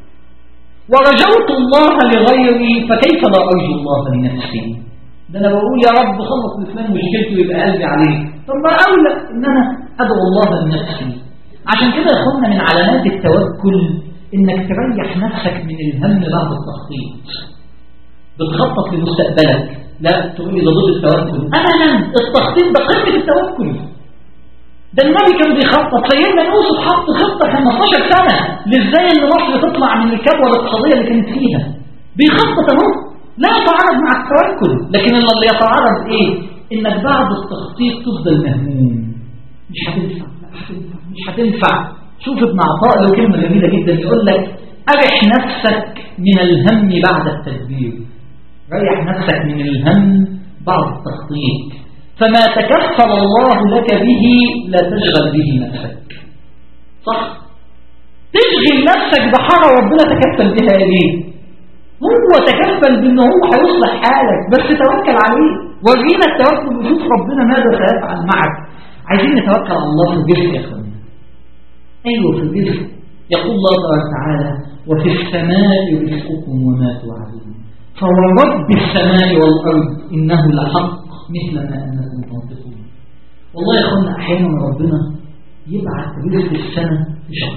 ورجوت الله لغيري فكيف لا أرجو الله لنفسي ده أنا بقول يا رب خلص الإسلام مشكلته يبقى قلبي عليه طب ما أولى إن أنا أدعو الله لنفسي عشان كده يا أخوانا من علامات التوكل إنك تريح نفسك من الهم بعد التخطيط بتخطط لمستقبلك لا تقول لي ده ضد التوكل ابدا التخطيط ده قمه التوكل ده النبي كان بيخطط سيدنا يوسف حط خطه 15 سنه لازاي ان مصر تطلع من الكبوه الاقتصاديه اللي كانت فيها بيخطط اهو لا يتعارض مع التوكل لكن اللي يتعارض ايه انك بعد التخطيط تفضل مهموم مش هتنفع لا هتنفع مش هتنفع شوف ابن عطاء له كلمه جميله جدا يقول لك ارح نفسك من الهم بعد التدبير ريح نفسك من الهم بعد التخطيط فما تكفل الله لك به لا تشغل به نفسك صح تشغل نفسك بحاجة ربنا تكفل بها ليه هو تكفل بأنه هو هيصلح حالك بس توكل عليه ورينا التوكل وشوف ربنا ماذا سيفعل معك عايزين نتوكل على الله في الجسم يا اخوانا ايوه في الجسم يقول الله تبارك وتعالى وفي السماء رزقكم وما توعدون فورب السماء والأرض إنه لحق مثل ما أنكم تنطقون والله يا أخوانا أحيانا ربنا يبعث رزق السنة في شهر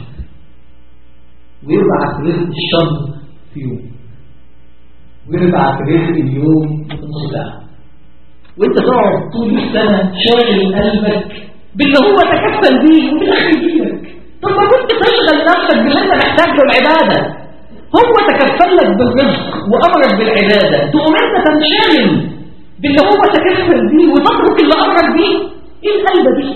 ويبعث رزق الشهر في يوم ويبعث رزق اليوم في نص ساعة وانت تقعد طول السنة شاغل قلبك باللي هو تكفل بيه وبالآخر يجيلك طب ما كنت تشغل نفسك باللي انت محتاج له العبادة هو تكفل لك بالرزق وأمرك بالعبادة تقوم أنت تنشغل باللي هو تكفل بيه وتترك اللي أمرك بيه إيه القلبة دي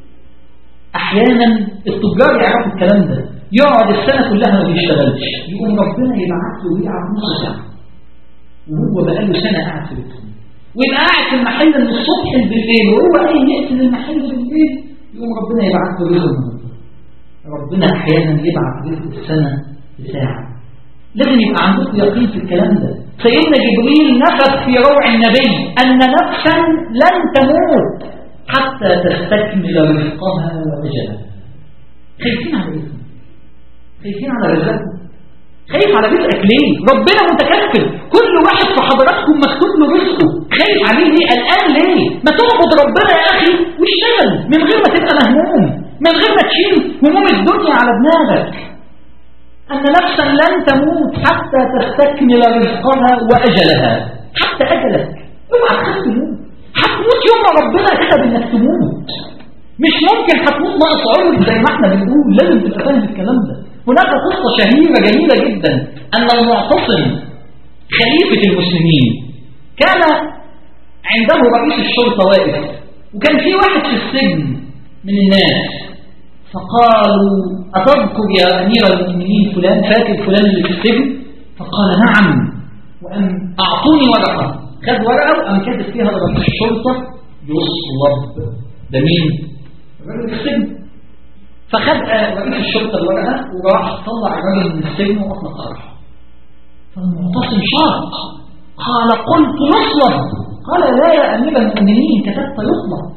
أحيانا التجار يعرفوا الكلام ده يقعد السنة كلها ما بيشتغلش يقوم ربنا يبعت له ويقعد نص ساعة وهو بقاله سنة قاعد في بيته ويبقى قاعد في المحل من الصبح بالليل وهو قايم يقفل المحل بالليل يقوم ربنا يبعت له رزق ربنا أحيانا يبعت رزق السنة بساعة لازم يبقى عندكم يقين في الكلام ده سيدنا جبريل نفث في روع النبي أن نفسا لن تموت حتى تستكمل رزقها وأجلها خايفين على رزقكم خايفين على رزقكم خايف على رزقك ليه ربنا متكفل كل واحد في حضراتكم مكتوب له رزقه خايف عليه ليه قلقان ليه ما تعبد ربنا يا اخي واشتغل من غير ما تبقى مهموم من غير ما تشيل هموم الدنيا على دماغك أن نفسا لن تموت حتى تستكمل رزقها وأجلها حتى أجلك اوعى تخاف تموت هتموت يوم ما ربنا كتب انك تموت مش ممكن هتموت ناقص عمر زي ما احنا بنقول لازم تبقى فاهم الكلام ده هناك قصة شهيرة جميلة جدا أن المعتصم خليفة المسلمين كان عنده رئيس الشرطة واقف وكان في واحد في السجن من الناس فقالوا أتذكر يا أمير المؤمنين فلان فاكر فلان اللي في السجن فقال نعم وأن أعطوني ورقة خد ورقة وأن كاتب فيها رئيس الشرطة يصلب ده مين؟ الراجل في السجن فخد رئيس الشرطة الورقة وراح طلع الراجل من السجن وأطلق سراحه فالمعتصم شاق قال قلت يصلب قال لا يا أمير المؤمنين كتبت يطلق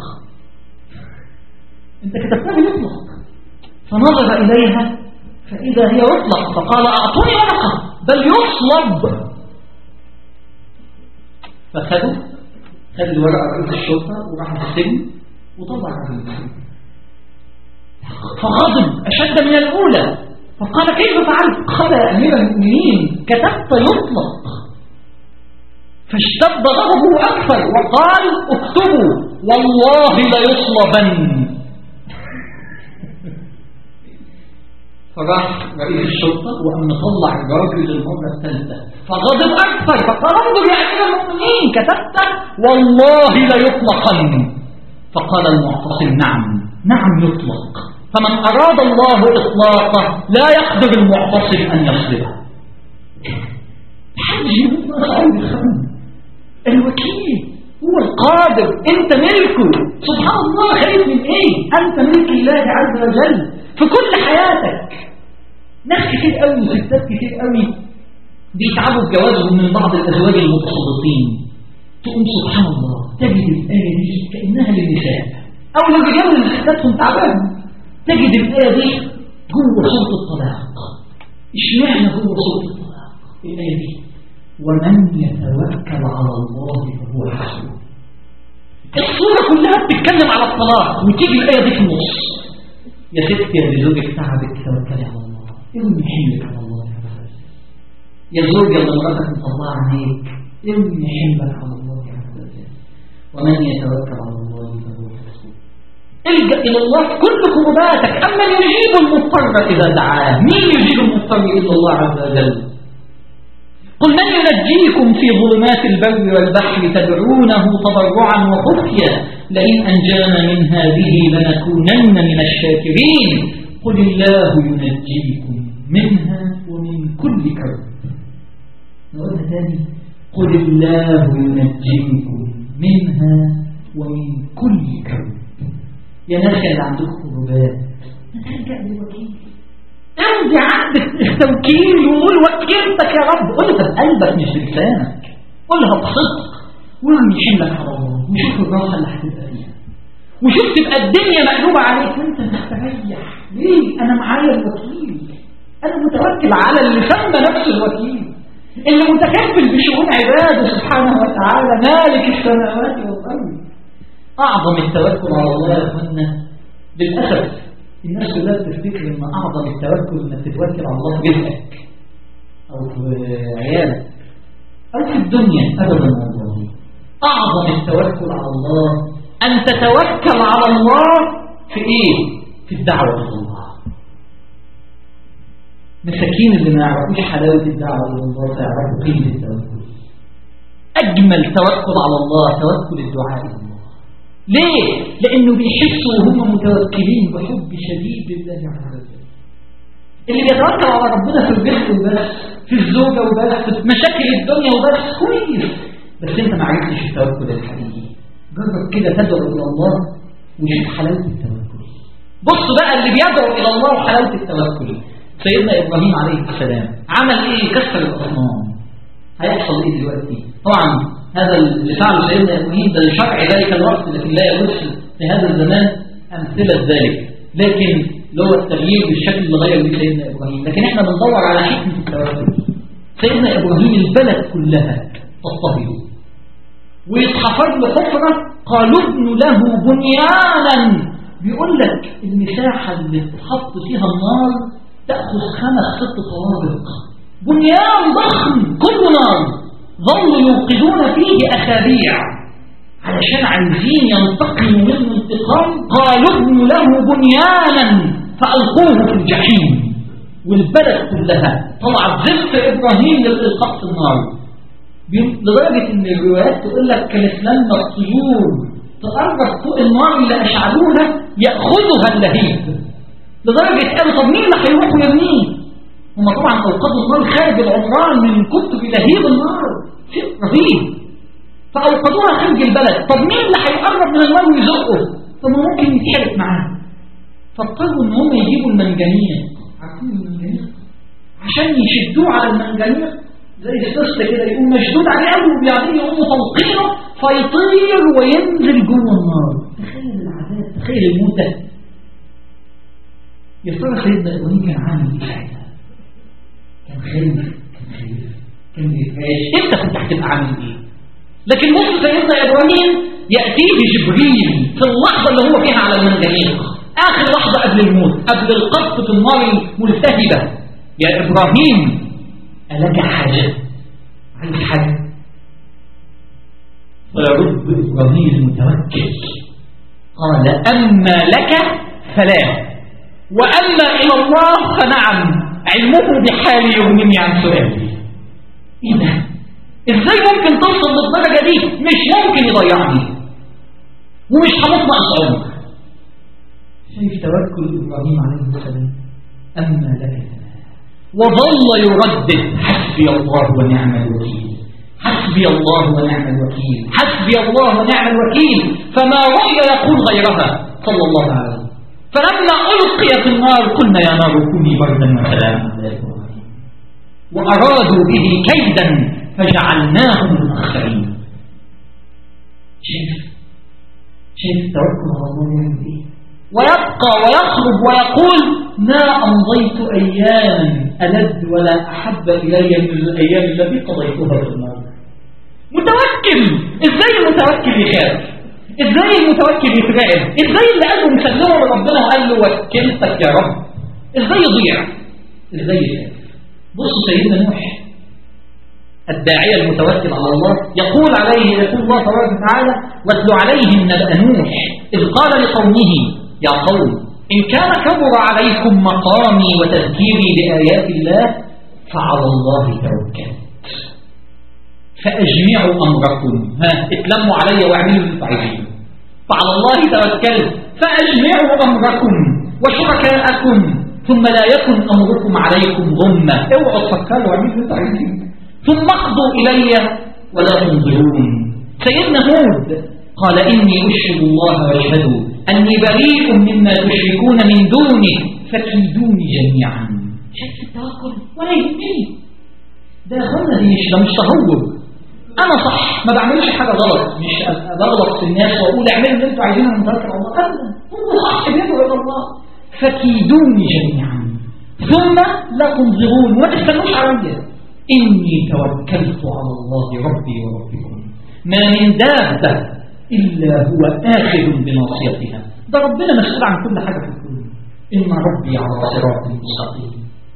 أنت كتبتها يطلق فنظر إليها فإذا هي يطلق فقال أعطوني ورقة بل يصلب فخدوا خد الورقة رئيس الشرطة وراح السجن وطلع الراجل من السجن فغضب أشد من الأولى فقال كيف فعلت قال يا أمير المؤمنين كتبت يطلق فاشتد غضبه أكثر وقال اكتبوا والله ليصلبن فراح رئيس الشرطة وأن طلع الراجل للمرة الثالثة فغضب أكثر فقال انظر يا أمير المؤمنين كتبت والله ليطلقن فقال المعتصم نعم نعم يطلق فمن أراد الله إطلاقه لا يقدر المعتصم أن يصلبه حد الوكيل هو القادر انت ملكه سبحان الله خايف من ايه انت ملك الله عز وجل في كل حياتك ناس كتير قوي وستات كتير قوي بيتعبوا بجوازهم من بعض الازواج المتسلطين تقوم سبحان الله تجد الايه دي كانها للنساء او للرجال اللي ستاتهم تعبان تجد الآية دي جوه صوت الطلاق اشمعنى جوه صوت الطلاق الآية دي ومن يتوكل على الله فهو حسبه الصورة كلها بتتكلم على الطلاق وتيجي الآية دي في النص يا ستي يا زوجك تعبك توكلي على الله ارمي حملك على الله يا زوج يا مراتك مطلعة عينيك ارمي حملك على الله عز وجل ومن يتوكل على الله فهو حسبه الجأ إلى الله في كل كرباتك أما يجيب المضطر إذا دعاه مين يجيب المضطر إلا الله عز وجل قل من ينجيكم في ظلمات البر والبحر تدعونه تضرعا وخفيا لئن أنجانا من هذه لنكونن من الشاكرين قل الله ينجيكم منها ومن كل كرب نقولها تاني قل الله ينجيكم منها ومن كل كرب يا ناس اللي عندكم كربات ما ترجع للوكيل امضي عندك التوكيل وقول وكيلتك يا رب قولها بقلبك مش بلسانك قولها بصدق وارمي حملك على الله وشوف الراحه اللي هتبقى فيها وشوف تبقى الدنيا مقلوبه عليك وانت مستريح ليه انا معايا الوكيل انا متوكل على اللي سمى نفسه الوكيل اللي متكفل بشؤون عباده سبحانه وتعالى مالك السماوات والارض أعظم التوكل على الله يا أخوانا للأسف الناس كلها بتفتكر إن أعظم التوكل إنك تتوكل على الله في رزقك أو في عيالك أو في الدنيا أبدا والله أعظم التوكل على الله أن تتوكل على الله في إيه؟ في الدعوة إلى الله مساكين اللي ما يعرفوش حلاوة الدعوة إلى الله فيعرفوا قيمة التوكل أجمل توكل على الله توكل الدعاء إلى الله ليه؟ لأنه بيحسوا وهم متوكلين بحب شديد لله عز وجل اللي بيتوكل على ربنا في الرزق وبس في الزوجة وبس في مشاكل الدنيا وبس كويس بس انت ما عرفتش التوكل الحقيقي جرب كده تدعو إلى الله وشوف حلاوة التوكل بص بقى اللي بيدعو إلى الله وحلاوة التوكل سيدنا إبراهيم عليه السلام عمل إيه كسر الأصنام هيحصل إيه دلوقتي طبعا هذا اللي فعله سيدنا إبراهيم ده لشرع ذلك الوقت لكن لا يجوز في هذا الزمان أمثلة ذلك لكن اللي هو التغيير بالشكل اللي غير به سيدنا إبراهيم لكن احنا بندور على حكمة التوكل سيدنا إبراهيم البلد كلها تضطهده ويتحفر له حفرة قالوا ابن له بنيانا بيقول لك المساحة اللي تحط فيها النار تأخذ خمس ست طوابق بنيان ضخم كله نار ظلوا يوقدون فيه أسابيع علشان عايزين ينتقموا منه انتقام قالوا ابن له بنيانا فألقوه في الجحيم والبلد كلها طلعت زفت إبراهيم للإلقاء في النار لدرجة إن الروايات تقول لك كانت لما الطيور تقرب فوق النار اللي أشعلوها يأخذها اللهيب لدرجة قالوا طب مين اللي هيروح ويرميه؟ هم طبعا أوقدوا النار خارج العمران من كتب لهيب النار شيء رهيب فأوقدوها خارج البلد طب مين اللي هيقرب من النار ويزقه؟ طب ممكن يتحرق معاه فاضطروا إن هم يجيبوا المنجنيق عارفين المنجنيق؟ عشان يشدوه على المنجنيق زي السوسته كده يكون مشدود عليه قوي وبعدين يقوموا طلقينه فيطير وينزل جوه النار تخيل العذاب تخيل الموتة يا ترى سيدنا ابراهيم كان عامل ايه ساعتها؟ كان خايف كان خايف كان بيتعاش انت كنت هتبقى عامل ايه؟ لكن بص سيدنا ابراهيم ياتيه جبريل في اللحظه اللي هو فيها على المنجنيق اخر لحظه قبل الموت قبل القذف في النار الملتهبه يا ابراهيم ألك حاجة عايز حاجة فيرد إبراهيم المتوكل قال أما لك فلا وأما إلى الله فنعم علمه بحالي يغنيني عن سؤالي إيه ده؟ إزاي ممكن توصل للدرجة دي؟ مش ممكن يضيعني ومش هموت ناقص عمر شايف توكل إبراهيم عليه السلام أما لك فلا وظل يردد حسبي الله ونعم الوكيل حسبي الله ونعم الوكيل حسبي الله ونعم الوكيل فما رؤي يقول غيرها صلى الله عليه وسلم فلما ألقي في النار قلنا يا نار كوني بردا وسلاما على إبراهيم وأرادوا به كيدا فجعلناهم الأخسرين شايف شايف التوكل على الله يعمل ايه ويبقى ويخرج ويقول ما أمضيت أياما ألد ولا أحب إلي من الأيام التي قضيتها في النار متوكل إزاي المتوكل يخاف إزاي المتوكل يترعب إزاي اللي قالوا مسلمه لربنا وقال له وكلتك يا رب إزاي يضيع إزاي يخاف بصوا سيدنا نوح الداعية المتوكل على الله يقول عليه يقول الله تبارك وتعالى واتل عليهم نبأ نوح إذ قال لقومه يا قوم إن كان كبر عليكم مقامي وتذكيري بآيات الله فعلى الله توكلت فأجمعوا أمركم ها اتلموا علي واعملوا اللي عايزينه فعلى الله توكلت فأجمعوا أمركم وشركاءكم ثم لا يكن أمركم عليكم غمة اوعوا تفكروا واعملوا اللي عايزينه ثم اقضوا إلي ولا تنظرون سيدنا هود قال إني أشهد الله واشهدوا أني بريء مما تشركون من دونه فكيدوني جميعا شايف التوكل ولا يهمني ده يا اخوانا دي مش ده مش تهور انا صح ما بعملش حاجه غلط مش بغلط في الناس واقول اعملوا اللي انتوا عايزينه من توكل على الله ابدا هو صح بيدعو الى الله فكيدوني جميعا ثم لا تنظرون وما تستنوش عليا اني توكلت على الله ربي وربكم ما من دابه إلا هو آخذ بناصيتها ده ربنا مسؤول عن كل حاجة في الكون إن ربي على صراط مستقيم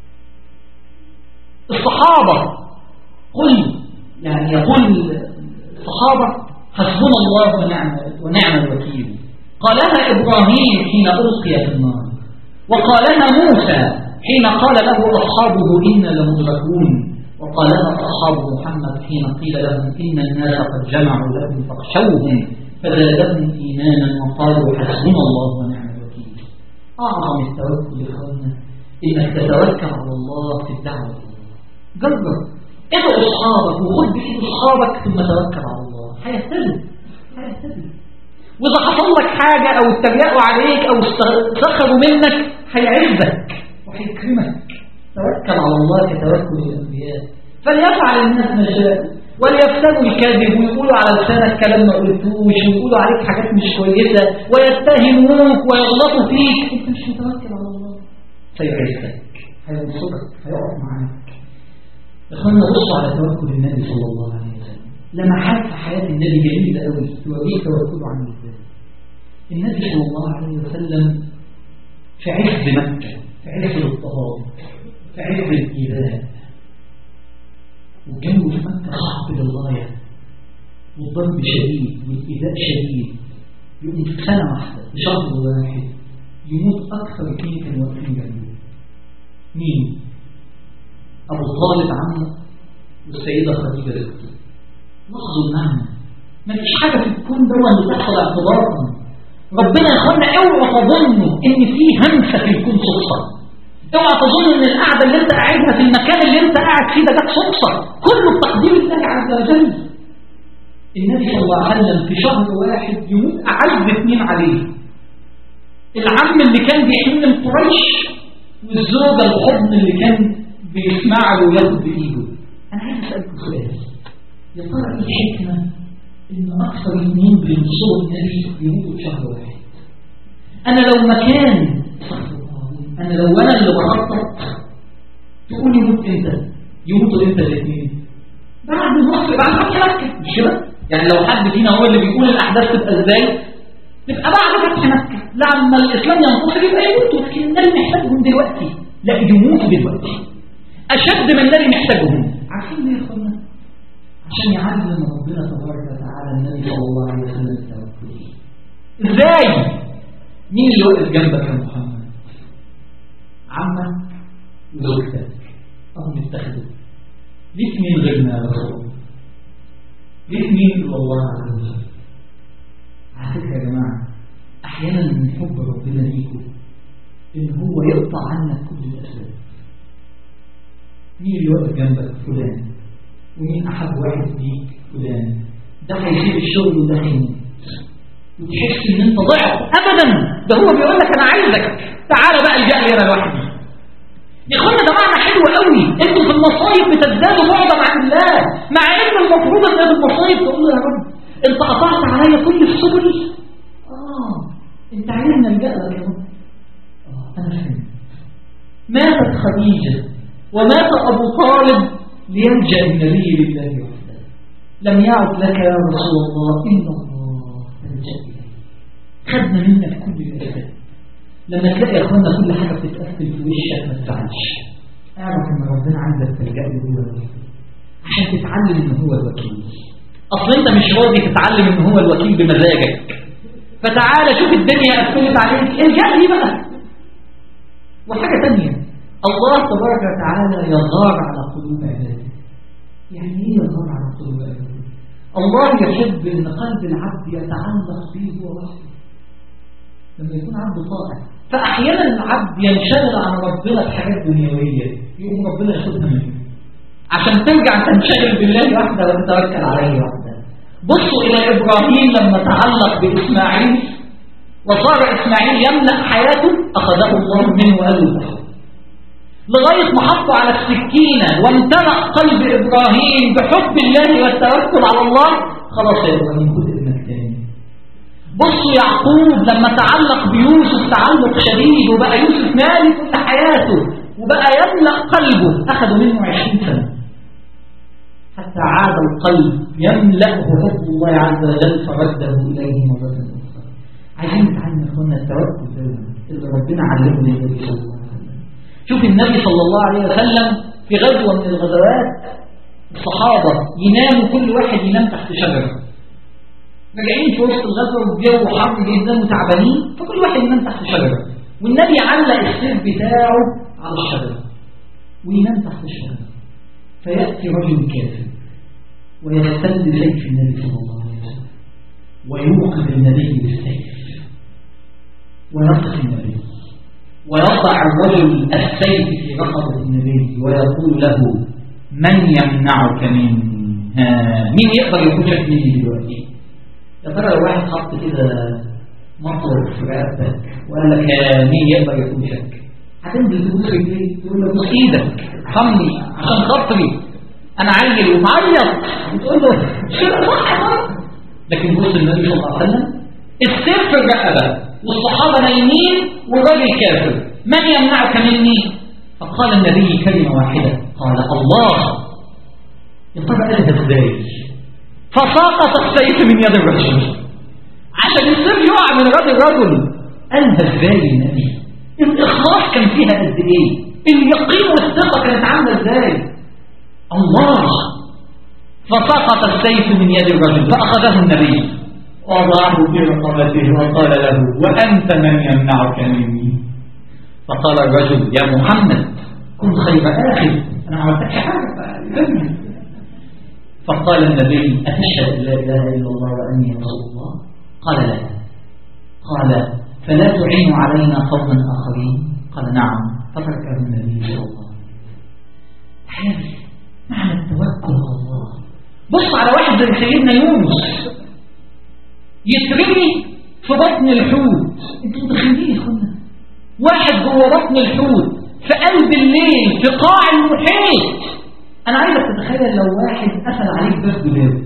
الصحابة قل يعني يقول الصحابة حسبنا الله ونعم, ونعم الوكيل قالها إبراهيم حين ألقي في النار وقالها موسى حين قال له أصحابه إنا لمدركون وقالها أصحاب محمد حين قيل لهم إن الناس قد جمعوا لكم فاخشوهم فزادهم إيمانا وقالوا حسبنا الله ونعم الوكيل أعظم التوكل يا إخوانا إنك تتوكل على الله في الدعوة إلى الله جرب ادعو أصحابك وخد بإيد أصحابك ثم توكل على الله هيهتدوا هيهتدوا وإذا حصل لك حاجة أو اتريقوا عليك أو سخروا منك هيعزك وهيكرمك توكل على الله كتوكل الأنبياء فليفعل الناس ما شاءوا وليفتروا الكذب ويقولوا على لسانك كلام ما قلتوش ويقولوا عليك حاجات مش كويسة ويتهموك ويغلطوا فيك انت مش متوكل على الله سيعزك هينصرك هيقف معاك اخوانا بصوا على توكل النبي صلى الله عليه وسلم لمحات في حياة النبي جميلة قوي توريك توكله عامل ازاي النبي صلى الله عليه وسلم في عز مكة في عز الاضطهاد في عز الإيذاء والجو في مكة صعب للغاية والضرب شديد والإيذاء شديد يقوم في سنة واحدة في شهر واحد يموت أكثر اثنين كانوا واقفين جنبه مين؟ أبو طالب عمه والسيدة خديجة زوجته لاحظوا المعنى ما فيش حاجة في الكون ده اللي تحصل اعتبارا ربنا يا اخوانا اوعوا تظنوا ان في همسة في الكون صدفة اوعى تظن ان القعده اللي انت قاعدها في المكان اللي انت قاعد فيه ده جت صدفه كله بتقدير الله عز وجل النبي صلى الله عليه وسلم في شهر واحد يموت اعز اثنين عليه العم اللي كان بيحمل من قريش والزوجه الحضن اللي كان بيسمع له وياخد بايده انا عايز اسالكم سؤال يا ترى ايه الحكمه ان اكثر اثنين بينصروا النبي يموتوا في شهر واحد انا لو مكان انا لو انا اللي بخطط تقول يموت امتى يموتوا امتى الاثنين بعد النصر بعد فتح مكه مش كده يعني لو حد فينا هو اللي بيقول الاحداث تبقى ازاي تبقى بعد فتح مكه لما الاسلام ينتصر يبقى يموتوا لكن النبي محتاجهم دلوقتي لا يموتوا دلوقتي اشد من النبي محتاجهم عارفين ليه يا اخوانا عشان يعلم ربنا تبارك وتعالى النبي صلى الله عليه وسلم التوكل ازاي مين اللي واقف جنبك يا محمد عمك وزوجتك أهم اتخذوا ليك مين غيرنا يا رسول الله ليك مين إلا الله عز وجل على فكرة يا جماعة أحيانا من حب ربنا ليكم إن هو يقطع عنك كل الأسباب مين اللي واقف جنبك فلان ومين أحب واحد ليك فلان ده هيسيب الشغل وده هيموت وتحس ان انت ضعت ابدا ده هو بيقول لك انا عايزك تعالى بقى الجأ لي انا لوحدي يا اخوانا ده معنى حلو قوي انتوا في المصايب بتزدادوا بعدا عن الله مع ان المفروض ان المصايب تقول يا رب انت قطعت عليا كل السبل اه انت عايزنا نلجأ لك يا رب اه انا فهمت ماتت خديجه ومات ابو طالب ليلجأ النبي لله وحده لم يعد لك يا رسول الله الا الله تلجأ اليه خدنا منك كل الاسباب لما تلاقي يا اخوانا كل حاجه بتتقفل في وشك ما تزعلش اعرف ان ربنا عايزك تلجأ له هو الوكيل عشان تتعلم ان هو الوكيل اصل انت مش راضي تتعلم ان هو الوكيل بمزاجك فتعالى شوف الدنيا قفلت عليك الجأ لي بقى وحاجه ثانيه الله تبارك وتعالى يغار على قلوب عباده يعني ايه يغار على قلوب عباده الله يحب ان قلب العبد يتعلق به هو وحده لما يكون عبد طائع فأحيانا العبد ينشغل عن ربنا بحاجات دنيوية يقوم ربنا ياخدها منه عشان ترجع تنشغل بالله وحده وتتوكل عليه وحده بصوا إلى إبراهيم لما تعلق بإسماعيل وصار إسماعيل يملأ حياته أخذه الله منه وقال له لغاية ما حطوا على السكينة وامتلأ قلب إبراهيم بحب الله والتوكل على الله خلاص يا إبراهيم خد ابنك تاني بصوا يعقوب لما تعلق بيوسف تعلق شديد وبقى يوسف مالي كل حياته وبقى يملأ قلبه أخذوا منه عشرين سنة حتى عاد القلب يملأه حب الله عز وجل فرده إليه مرة أخرى عايزين نتعلم اخوانا التوكل ده اللي ربنا علمنا النبي صلى الله عليه وسلم شوف النبي صلى الله عليه وسلم في غزوة من الغزوات الصحابة يناموا كل واحد ينام تحت شجرة راجعين في وسط الغزوة والجو حر جدا وتعبانين فكل واحد ينام تحت شجرة والنبي علق السيف بتاعه على الشجرة وينام تحت الشجرة فيأتي رجل كافر ويستند سيف النبي صلى الله عليه وسلم ويوقف النبي بالسيف ويقف النبي ويضع الرجل السيف في رقبة النبي ويقول له من يمنعك مني ها مين يقدر يخرجك مني دلوقتي يا ترى لو واحد حط كده مطر في رقبتك وقال لك مين يقدر يخرجك هتنزل تبوس رجليه تقول له بوس ايدك ارحمني عشان خاطري انا عيل ومعيط وتقول له شو صح لكن بص النبي صلى الله عليه وسلم السيف في الرقبه والصحابه نايمين والراجل كافر من يمنعك مني فقال النبي كلمه واحده قال الله يا ترى قالها ازاي فساقط السيف من يد الرجل عشان السيف يقع من يد الرجل قالها ازاي النبي الاخلاص كان فيها قد ايه اليقين والثقه كانت عامله ازاي الله فسقط السيف من يد الرجل فأخذه النبي وضعه في رقبته وقال له وأنت من يمنعك مني فقال الرجل يا محمد كن خير آخر أنا عملتك حاجة فقال النبي أتشهد لا إله إلا الله وأني رسول الله قال لا قال فلا تعين علينا قوما آخرين قال نعم فتركه النبي صلى الله عليه وسلم معنى التوكل على الله بص على واحد زي سيدنا يونس يترمي في بطن الحوت انتوا متخيلين يا اخوانا واحد جوه بطن الحوت في قلب الليل في قاع المحيط انا عايزك تتخيل لو واحد قفل عليك باب دولاب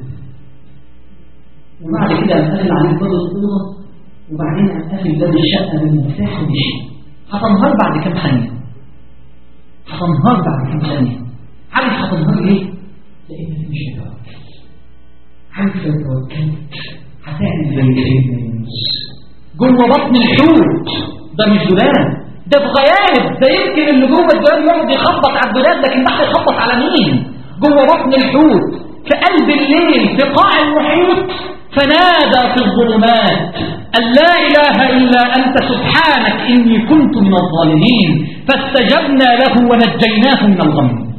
وبعد كده قفل عليك باب الاوضه وبعدين قفل باب الشقه بالمفتاح ومشي هتنهار بعد كام ثانيه هتنهار بعد كام ثانيه عارف هتنهار ليه؟ لأنك مش متوكل عارف لو توكلت هتعمل زي سيدنا يونس جوه بطن الحوت ده مش دولاب ده في غياب ده يمكن اللي جوه الدولاب يقعد يخبط على الدولاب لكن ده هيخبط على مين؟ جوه بطن الحوت في قلب الليل في قاع المحيط فنادى في الظلمات أن لا إله إلا أنت سبحانك إني كنت من الظالمين فاستجبنا له ونجيناه من الغم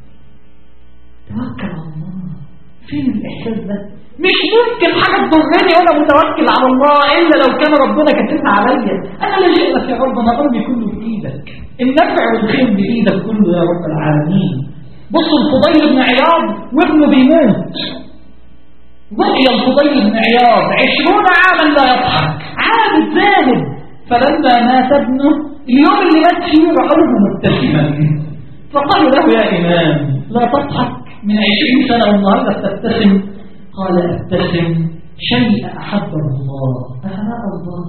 توكل على الله فين الإحساس ده مش ممكن حاجة تضرني وأنا متوكل على الله إلا لو كان ربنا كاتبها عليا أنا لا شيء لك يا رب أنا أمري كله بإيدك النفع والخير بإيدك كله يا رب العالمين بصوا الفضيل بن عياض وابنه بيموت رؤيا الفضيل بن عياض عشرون عاما لا يضحك عابد زاهد فلما مات ابنه اليوم اللي مات فيه رأوه مبتسما فقالوا له يا إمام لا تضحك من عشرين سنة والنهاردة تبتسم قال ابتسم شيء أحبه الله أفناء الله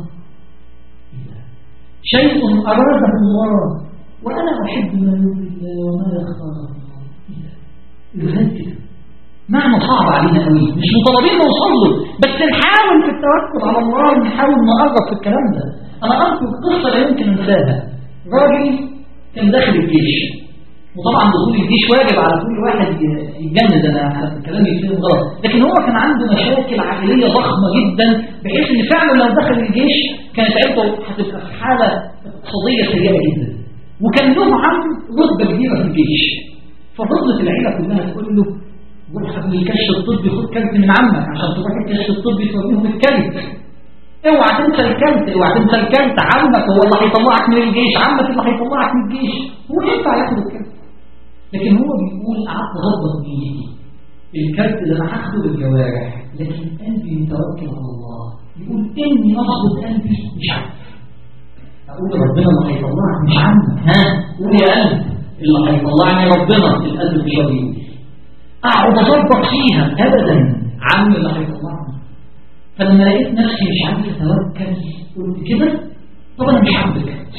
شيء أراده الله وأنا أحب ما يريد الله وما يختاره الله إذا معنى صعب علينا قوي مش مطالبين نوصل له بس نحاول في التوكل على الله ونحاول نقرب في الكلام ده انا اذكر قصه لا يمكن انساها راجل كان داخل الجيش وطبعا دخول الجيش واجب على كل واحد يتجند انا كلامي فيه غلط لكن هو كان عنده مشاكل عائليه ضخمه جدا بحيث ان فعلا لو دخل الجيش كانت عيلته هتبقى في حاله اقتصاديه سيئه جدا وكان له عم رتبه كبيره في الجيش ففضلت العيله كلها تقول له روح قبل الكشف الطبي خد كارت من عمك عشان تروح الكشف الطبي توريهم الكارت اوعى تنسى الكارت اوعى تنسى الكارت عمك هو اللي هيطلعك من الجيش عمك اللي هيطلعك من الجيش هو ينفع ياخد الكارت لكن هو بيقول قعدت اظبط نيتي الكارت ده انا هاخده بالجوارح لكن قلبي متوكل على الله يقول اني اضبط قلبي مش عارف اقول ربنا اللي هيطلعك مش عمك ها قول يا قلب اللي هيطلعني ربنا القلب مش راضي اقعد اظبط فيها ابدا عم اللي هيطلعني فلما لقيت نفسي مش عارف اتوكل قلت كده طب انا مش عارف الكلام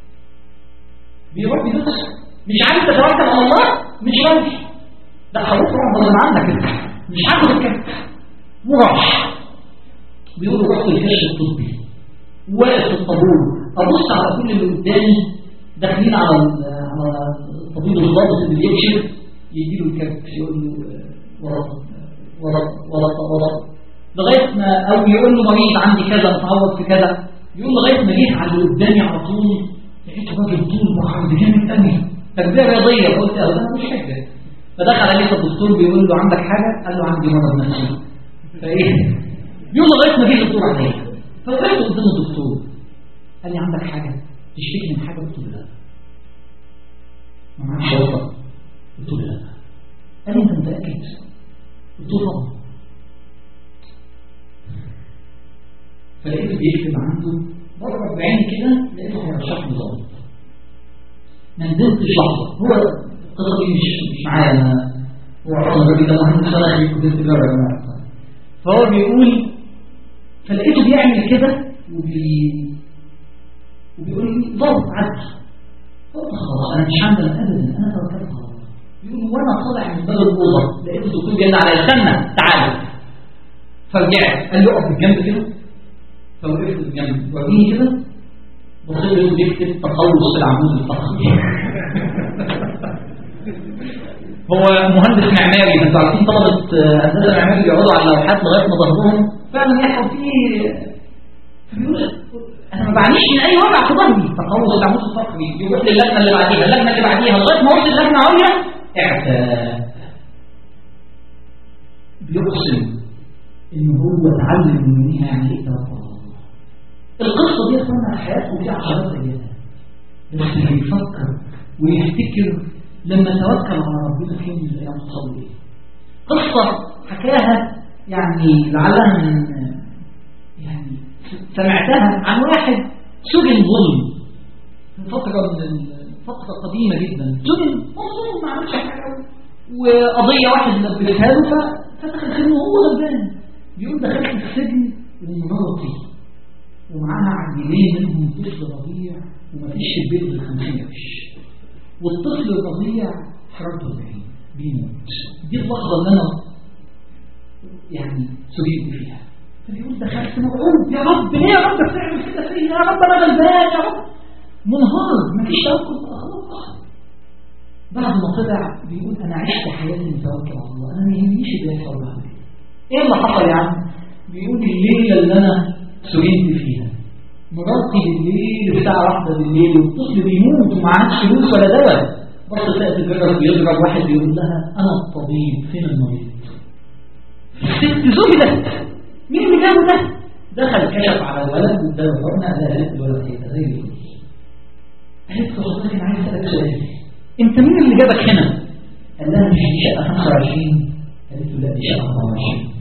بيربي نفسه مش عارف تتوكل على الله مش راضي لا خلاص ربنا عنك انت مش عارف الكلام وراح بيقولوا رحت الكشف الطبي واقف في الطابور ابص على كل اللي قدامي داخلين على على الطبيب الضابط اللي بيكشف يديله الكارت يقول له ورق ورق ورق ورق لغايه ما او يقول له مريض عندي كذا متعوض في كذا يقول لغايه ما جه على اللي قدامي على طول لقيت راجل طول وعرض جامد قوي تربيه رياضيه قلت له انا مش حاجه فدخل عليه الدكتور بيقول له عندك حاجه قال له عندي مرض نفسي فايه يقول لغايه ما جه الدكتور عليا فوقفت قدام الدكتور قال لي عندك حاجه تشتكي من حاجه قلت له لا ما معكش وسط قلت له لا قال لي انت متاكد قلت له طبعا فلقيته بيكتب عنده بره بعيني كده لقيته هيرشح لي ظابط ما ندمتش لحظه هو القصه دي مش مش معايا انا هو اصلا الراجل ده مهندس انا في كليه التجاره يا جماعه فهو بيقول فلقيته بيعمل كده وبي وبيقول لي ضغط عدي قلت خلاص انا مش هعمل ابدا انا توكلت على الله بيقول وانا طالع من باب الاوضه لقيت الدكتور جاي على استنى تعالى فرجعت قال لي اقف بالجنب كده فوقفت بالجنب وريني كده بصيت له بيكتب تقوس العمود الفقري هو مهندس معماري انتوا عارفين طلبه هندسه معماري بيقعدوا على اللوحات لغايه ما ظهرهم فعلا يحصل فيه بيقول انا ما بعنيش من اي وجع في ظهري تقوس العمود الفقري يروح للجنه اللي بعديها اللجنه اللي بعديها لغايه ما وصل اللجنه عليا اعتى بيقسم ان هو اتعلم من يوميها يعني ايه توكل على الله القصه دي اخوانا في حياته فيها عشرات ايام بس بيفكر ويفتكر لما توكل على ربنا في يوم من الايام حصل ايه قصه حكاها يعني لعلها من يعني سمعتها عن واحد سجن ظلم في فتره من فتره قديمه جدا سجن مظلوم ما عملش حاجه وقضيه واحد لبسها له ففتح السجن وهو غلبان بيقول دخلت السجن ومراتي ومعاها عيلين منهم طفل رضيع ومفيش في البيت غير 50 قرش والطفل الرضيع حرارته 40 بيموت دي اللحظه اللي انا يعني سجنت فيها فبيقول دخلت مرعوب يا رب ليه يا رب بتعمل كده فيا يا رب انا غلبان يا رب منهار مفيش توكل خلاص بعد ما طلع بيقول انا عشت حياتي متوكل على الله انا ما يهمنيش اللي يحصل بعد ايه اللي حصل يا عم بيقول الليله اللي انا سجنت فيها مراتي بالليل الساعه واحدة بالليل والطفل بيموت وما عادش فلوس ولا دواء بص تلاقي الجرس بيضرب واحد بيقول لها انا الطبيب فين المريض الست زهدت مين اللي جابه ده دخل كشف على الولد واداله حضنه قال الولد هيبقى زي الفل قالت له حضرتك انا عايز اسالك سؤال انت مين اللي جابك هنا قال لها مش دي شقه 25 قالت له لا دي شقه 24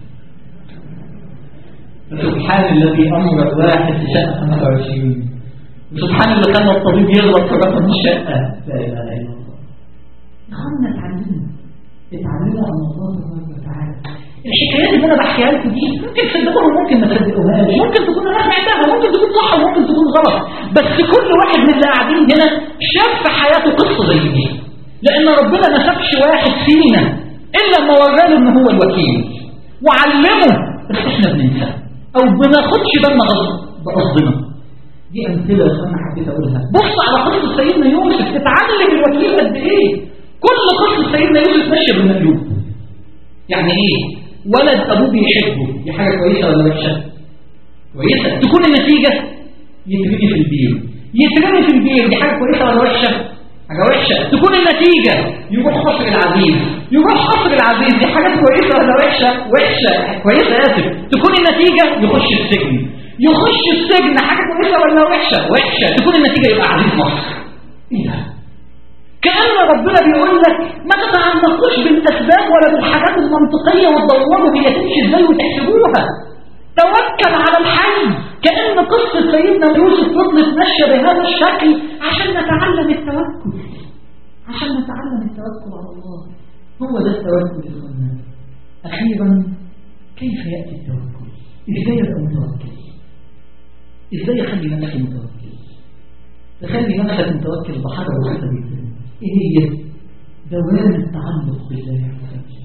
سبحان الذي امر الواحد في شقه 25 وسبحان اللي خلى الطبيب يغلط في رقم الشقه لا اله الا الله اخوانا اتعلمنا اتعلمنا عن الله تبارك وتعالى الحكايات اللي انا بحكيها لكم دي ممكن تصدقوها وممكن ما تصدقوهاش ممكن تكون انا سمعتها ممكن تكون صح وممكن تكون غلط بس كل واحد من اللي قاعدين هنا شاف في حياته قصه زي دي لان ربنا ما سابش واحد فينا الا ما وراله ان هو الوكيل وعلمه بس احنا بننساه او بناخدش بالنا بقصدنا دي امثله انا حبيت اقولها بص على قصه سيدنا يوسف تتعلم الوكيل قد ايه كل قصه سيدنا يوسف ماشيه بالمقلوب يعني ايه ولد ابوه بيحبه دي حاجه كويسه ولا وحشه كويسه تكون النتيجه يترمي في البير يترمي في البير دي حاجه كويسه ولا وحشه حاجه وحشه تكون النتيجه يروح قصر العزيز يروح قصر العزيز دي حاجه كويسه ولا وحشه وحشه كويسه اسف تكون النتيجه يخش السجن يخش السجن حاجه كويسه ولا وحشه وحشه تكون النتيجه يبقى عزيز مصر ايه ده كأن ربنا بيقول لك ما تتعلقوش بالأسباب ولا بالحاجات المنطقية وتدوروا هي تمشي ازاي وتحسبوها توكل على الحي كأن قصة سيدنا يوسف فضلت ماشية بهذا الشكل عشان نتعلم التوكل عشان نتعلم التوكل على الله هو ده التوكل يا اخوانا أخيرا كيف يأتي التوكل ازاي ابقى متوكل ازاي اخلي نفسي متوكل تخلي نفسك متوكل بحاجة بسيطة جدا ايه هي دوام التعلق بالله عز وجل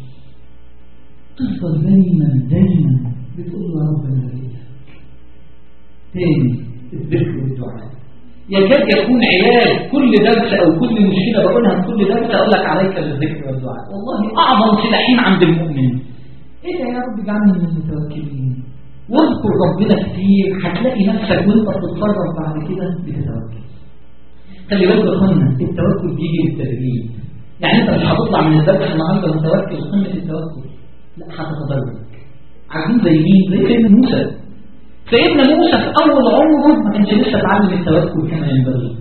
تفضل دايما دايما بتقول له يا رب انا بقيتك تاني الذكر والدعاء يكاد يكون علاج كل درس او كل مشكله بقولها في كل درس اقول لك عليك بالذكر والدعاء والله اعظم سلاحين عند المؤمن ايه ده يا رب اجعلني من المتوكلين واذكر ربنا كتير هتلاقي نفسك وانت بتتصرف بعد كده بتتوكل خلي بالك يا اخوانا التوكل بيجي بالتدريب يعني انت مش هتطلع من الدرس النهارده متوكل قمه التوكل لا هتتدرج عارفين زي مين زي سيدنا موسى سيدنا موسى في اول عمره ما كانش لسه اتعلم التوكل كما ينبغي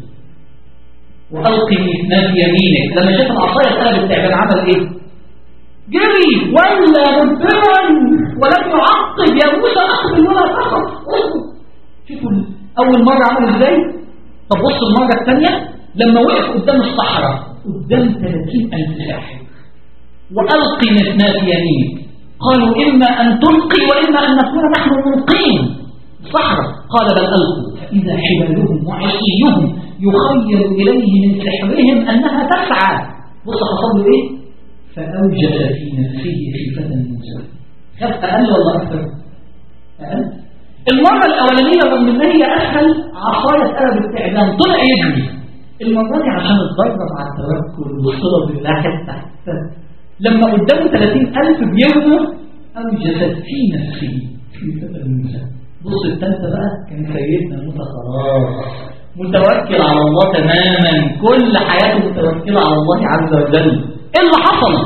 والقي ما في يمينك لما شاف العصايه اتقلبت تعبان عمل ايه جري ولا مدبرا ولم يعقب يا موسى اقبل ولا تخف اصبر شوفوا اول مره عمل ازاي طب بص المرة الثانية لما وقف قدام الصحراء قدام 30 ألف ساحر وألقي ما في يمينك قالوا إما أن تلقي وإما أن نكون نحن الملقين صحراء قال بل ألقوا فإذا حبالهم وعصيهم يخيل إليه من سحرهم أنها تسعى بص حصل له إيه فأوجس في نفسه خيفة موسى خاف أقل ولا أكثر أقل المرة الأولانية رغم إن هي أسهل عصاية قلب التعبان طلع يجري المرة دي عشان اتدرب على التوكل والصلة بالله كانت تحت لما قدامه 30 ألف بيرموا أوجست في نفسه خيفة موسى بص الثالثة بقى كان سيدنا موسى خلاص متوكل على الله تماما كل حياته متوكلة على الله عز وجل ايه اللي حصل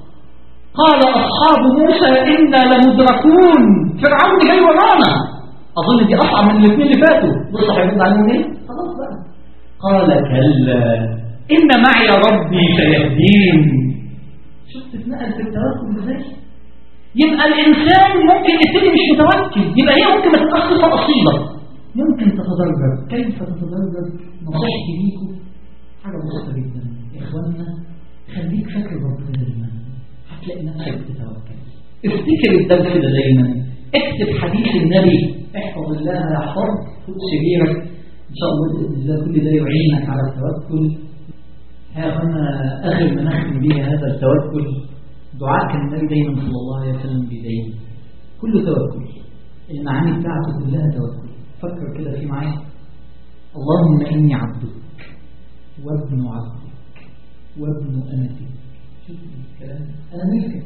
قال أصحاب موسى إنا لمدركون فرعون جاي ورانا أظن دي أصعب من الاثنين اللي فاتوا بص هيرد عليهم ايه خلاص بقى قال كلا إن معي ربي سيهدين شفت اتنقل في التوكل ازاي يبقى الإنسان ممكن يبتدي مش متوكل يبقى هي ممكن ما تبقاش صفة أصيلة ممكن تتدرج كيف تتدرج نصيحتي ليكم حاجة بسيطة جدا يا إخواننا خليك فاكر ربنا دايما هتلاقي نفسك بتتوكل افتكر الدرس ده دايما اكتب حديث النبي احفظ الله يحفظ خد سريرك ان شاء الله باذن الله كل ده يعينك على التوكل ها هنا اخر ما نختم به هذا التوكل دعاء كان النبي دايما صلى الله عليه وسلم بيدعي كله توكل المعاني بتاعته كلها توكل فكر كده في معايا اللهم اني عبدك وابن عبدك وابن امتك شوف الكلام انا ملكك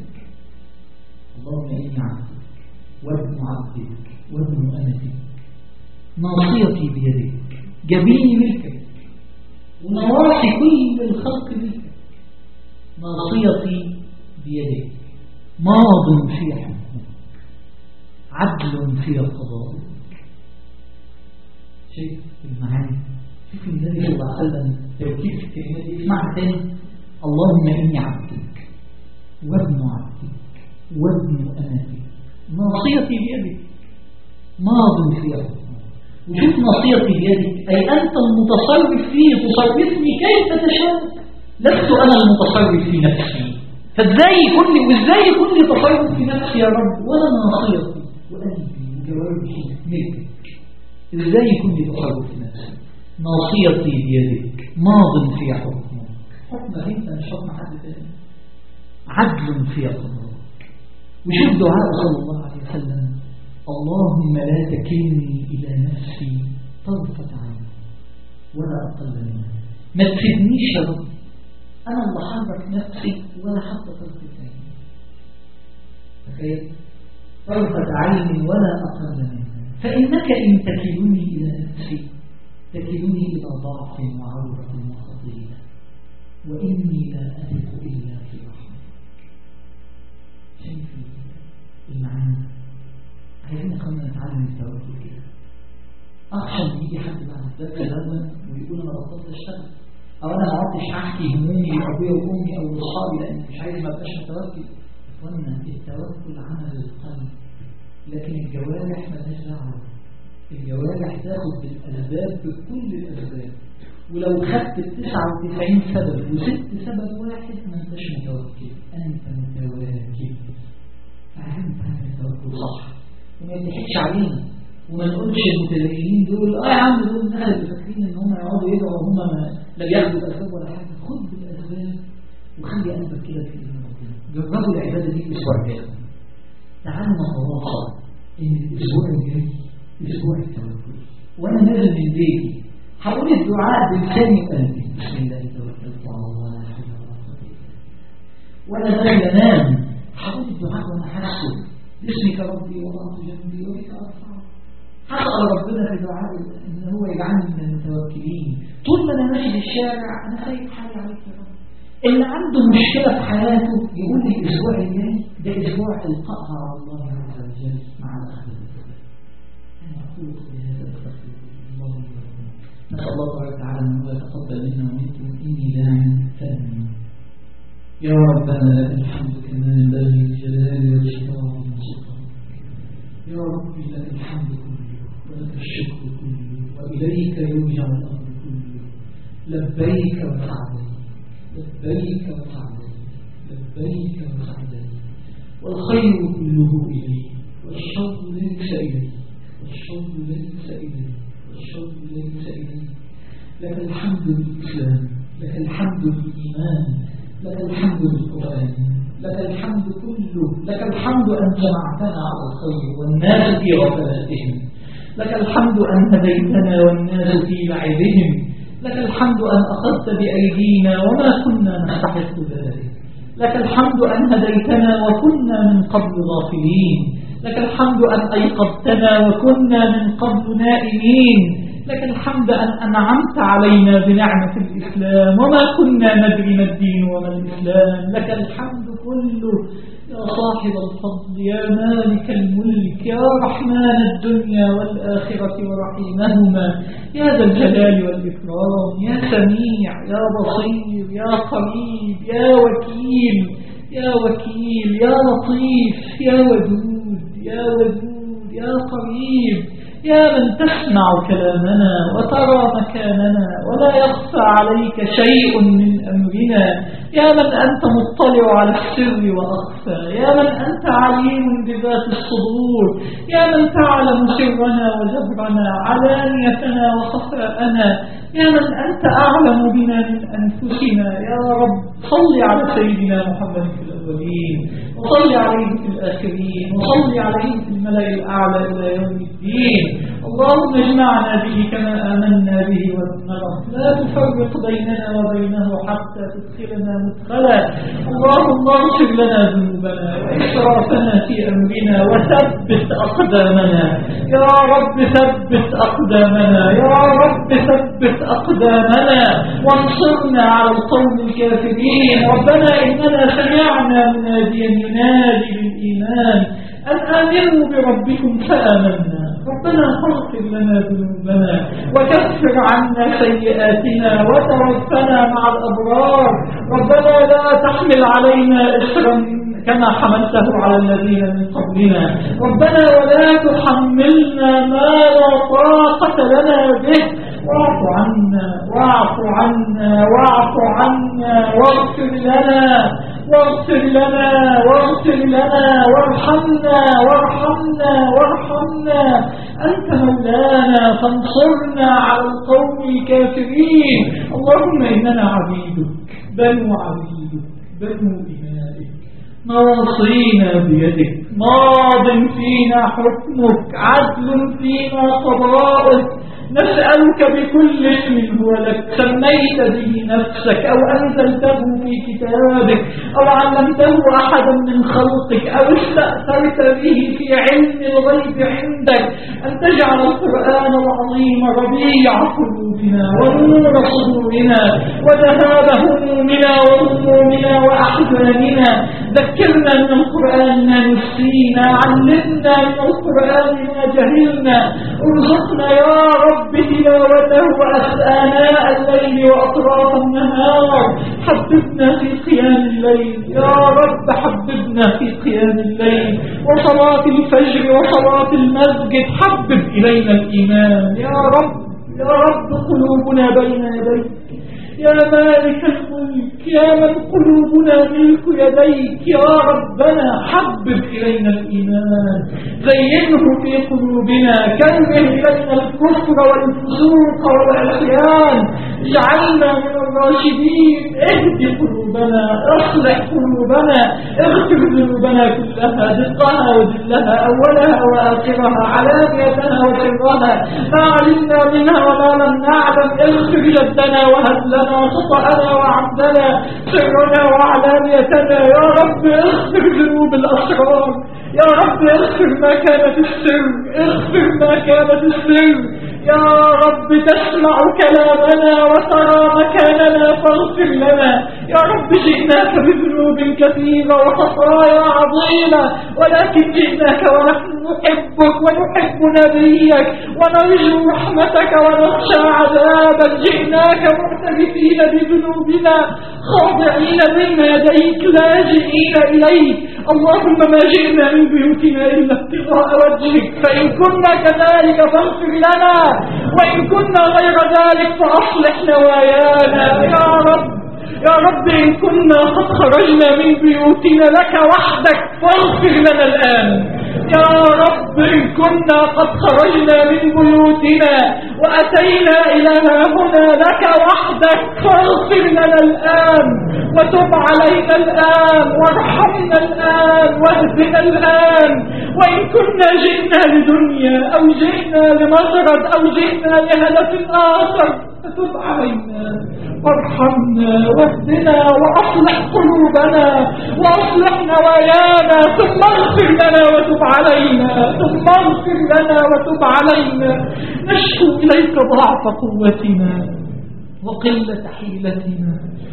اللهم اني عبدك وابن عبدك وابن امتك ناصيتي بيدك جبيني ملكك ونواصي كل الخلق ملكك ناصيتي بيدك ماض في حكمك عدل في قضائك شيء المعاني شوف النبي صلى الله عليه وسلم توكيد في الكلمات دي اسمعها تاني اللهم اني عبدك وابن عبدك وابن امتك ناصيتي بيدك ماض في حكمك وشوف ناصيتي بيدك أي أنت المتصرف فيه تصرفني كيف تشاء لست أنا المتصرف في نفسي فازاي يكون لي وازاي يكون لي تصرف في نفسي يا رب ولا ناصيتي وقلبي وجوارحي ملكك ازاي يكون لي تصرف في نفسي ناصيتي بيدك ماض في حكمك حكمك انت مش حكم حد تاني عدل في قضائك وشوف دعاء صلى الله عليه وسلم اللهم لا تكلني إلى نفسي طرفة عين ولا أقل منها ما تفيدنيش يا رب أنا اللي حرك نفسي ولا حتى طرفة عين تخيل طرفة عين ولا أقل منها فإنك إن تكلني إلى نفسي تكلني إلى ضعف وعورة وخطيئة وإني لا أثق إلا في رحمتك شايف المعنى عايزين نقوم نتعلم التوكل كده اخشى ان يجي حد بعد الدرس الاول ويقول انا بطلت اشتغل او انا ما عدتش احكي همومي لابويا وامي او لاصحابي لان مش عايز ما ابقاش متوكل اخوانا التوكل عمل القلب لكن الجوارح مالهاش دعوه الجوارح تاخد بالاسباب بكل الاسباب ولو خدت ال 99 سبب وسبت سبب واحد ما انتش متوكل انت متواكل فهمت هذا التوكل صح وما يضحكش علينا وما نقولش المتدينين دول اه يا عم دول الناس اللي فاكرين ان هم يقعدوا يدعوا وهم ما لا بياخدوا الاسباب ولا حاجه خد بالاسباب وخلي قلبك كده في ايد ربنا جربوا العباده دي الاسبوع الجاي تعالوا نتواصل ان الاسبوع الجاي اسبوع التوكل وانا نازل من بيتي هقول الدعاء بلساني وقلبي بسم الله توكلت على الله لا حول ولا قوه الا بالله وانا نازل انام هقول الدعاء وانا حاسه باسمك ربي وضعت جنبي وبك ارفع حصل ربنا في دعائي ان هو يجعلني من المتوكلين طول ما انا ماشي في الشارع انا خايف حالي عليك يا رب اللي عنده مشكله في حياته يقول لي الاسبوع الجاي ده اسبوع القائها على الله عز وجل مع الاخذ بالاسباب انا اقول بهذا استغفر الله لي ولكم نسال الله تبارك وتعالى ان هو يتقبل منا ومنكم اني لا فامنوا يا ربنا لك الحمد كما ينبغي لجلال وجهك وعظيم سلطانك يا رب لك الحمد كله ولك الشكر كله وإليك يرجع الأمر كله لبيك وسعدي لبيك وسعدي لبيك وسعدي والخير كله إليك والشر ليس إليك والشر ليس إليك والشر ليس إليك لك الحمد بالإسلام لك الحمد بالإيمان لك الحمد بالقرآن لك الحمد كله لك الحمد أن جمعتنا على الخير والناس في غفلاتهم لك الحمد أن هديتنا والناس في لعبهم لك الحمد أن أخذت بأيدينا وما كنا نستحق ذلك لك الحمد أن هديتنا وكنا من قبل غافلين لك الحمد أن أيقظتنا وكنا من قبل نائمين لك الحمد أن أنعمت علينا بنعمة الإسلام وما كنا ندري ما الدين وما الإسلام لك الحمد كله يا صاحب الفضل يا مالك الملك يا رحمن الدنيا والآخرة ورحيمهما يا ذا الجلال والإكرام يا سميع يا بصير يا قريب يا وكيل يا وكيل يا لطيف يا ودود يا ودود يا قريب يا من تسمع كلامنا وترى مكاننا ولا يخفى عليك شيء من أمرنا يا من أنت مطلع على السر وأخفى يا من أنت عليم بذات الصدور يا من تعلم سرنا وجبرنا علانيتنا وخفاءنا يا من أنت أعلم بنا من أنفسنا يا رب صل على سيدنا محمد في الأولين وصل عليه في الآخرين وصل عليه في الملأ الأعلى إلى يوم الدين اللهم اجمعنا به كما آمنا به ونرى لا تفرق بيننا وبينه حتى تدخلنا مدخلا اللهم اغفر لنا ذنوبنا وإسرافنا في أمرنا وثبت أقدامنا يا رب ثبت أقدامنا يا رب ثبت أقدامنا وانصرنا على القوم الكافرين ربنا إننا سمعنا مناديا ينادي بالإيمان أن آمنوا بربكم فآمنا ربنا فاغفر لنا ذنوبنا وكفر عنا سيئاتنا وتوفنا مع الأبرار ربنا لا تحمل علينا إسرا كما حملته على الذين من قبلنا ربنا ولا تحملنا ما لا طاقة لنا به واعف عنا واعف عنا واعف عنا واغفر لنا واغفر لنا واغفر لنا وارحمنا وارحمنا وارحمنا أنت مولانا فانصرنا على القوم الكافرين اللهم إننا عبيدك بنو عبيدك بنو إمائك نواصينا بيدك ماض فينا حكمك عدل فينا قضاؤك نسألك بكل اسم هو لك سميت به نفسك أو أنزلته في كتابك أو علمته أحدا من خلقك أو استأثرت به في علم الغيب عندك أن تجعل القرآن العظيم ربيع قلوبنا ونور صدورنا وذهاب همومنا وهمومنا وأحزاننا ذكرنا من القرآن ما نسينا علمنا من القرآن ما جهلنا ارزقنا يا رب تلاوته آناء الليل وأطراف النهار حببنا في قيام الليل يا رب حببنا في قيام الليل وصلاة الفجر وصلاة المسجد حبب إلينا الإيمان يا رب يا رب قلوبنا بين يديك يا مالك الملك يا من قلوبنا ملك يديك يا ربنا حبب إلينا الإيمان زينه في قلوبنا كره إلينا الكفر والفسوق والعصيان اجعلنا من الراشدين اهد قلوبنا اصلح قلوبنا اغفر ذنوبنا كلها دقها وجلها أولها وآخرها علانيتها وسرها ما علمنا منها وما لم نعلم اغفر جدنا وهب لنا خطأنا وعمدنا سرنا وعلانيتنا يا رب اغفر ذنوب الأسرار يا رب اغفر ما كانت السر اغفر ما كانت السر يا رب تسمع كلامنا وترى مكاننا فاغفر لنا يا رب جئناك بذنوب كثيرة وخطايا عظيمة ولكن جئناك ونحن نحبك ونحب نبيك ونرجو رحمتك ونخشى عذابك جئناك معترفين بذنوبنا خاضعين بين يديك لاجئين إليك اللهم ما جئنا من بيوتنا إلا ابتغاء وجهك فإن كنا كذلك فاغفر لنا وإن كنا غير ذلك فأصلح نوايانا يا رب يا رب إن كنا قد خرجنا من بيوتنا لك وحدك فاغفر لنا الآن يا رب إن كنا قد خرجنا من بيوتنا وأتينا إلى هنا لك وحدك فاغفر لنا الآن وتب علينا الآن وارحمنا الآن واهدنا الآن وإن كنا جئنا لدنيا أو جئنا لمجرد أو جئنا لهدف آخر فتب علينا وارحمنا واهدنا وأصلح قلوبنا وأصلح نوايانا ثم اغفر لنا وتب علينا ثم اغفر لنا وتب علينا نشكو إليك ضعف قوتنا وقلة حيلتنا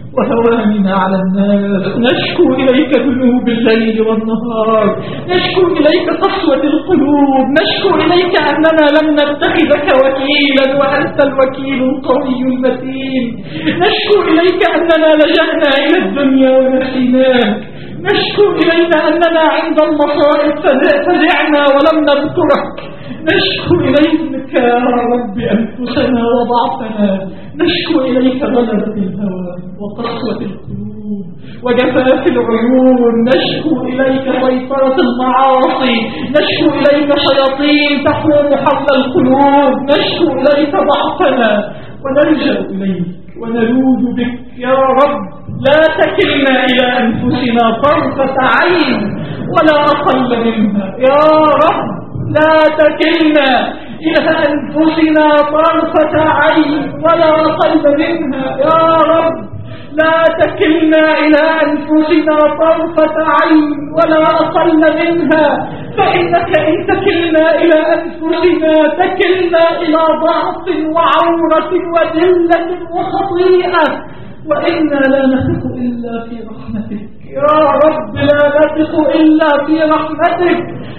وهواننا على الناس نشكو إليك ذنوب الليل والنهار نشكو إليك قسوة القلوب نشكو إليك أننا لم نتخذك وكيلا وأنت الوكيل القوي المتين نشكو إليك أننا لجأنا إلى الدنيا ونسيناك نشكو إليك أننا عند المصائب فزعنا ولم نذكرك نشكو إليك يا رب أنفسنا وضعفنا نشكو إليك غلبة الهوى وقسوة القلوب وجفاف العيون نشكو إليك سيطرة المعاصي نشكو إليك شياطين تحوم حول القلوب نشكو إليك ضعفنا ونلجأ إليك ونلوذ بك يا رب لا تكلنا إلى أنفسنا طرفة عين ولا أقل منها يا رب لا تكلنا إلى أنفسنا طرفة عين ولا أقل منها يا رب لا تكلنا إلى أنفسنا طرفة عين ولا أقل منها فإنك إن تكلنا إلى أنفسنا تكلنا إلى ضعف وعورة وذلة وخطيئة وإنا لا نثق إلا في رحمتك يا رب لا نثق إلا في رحمتك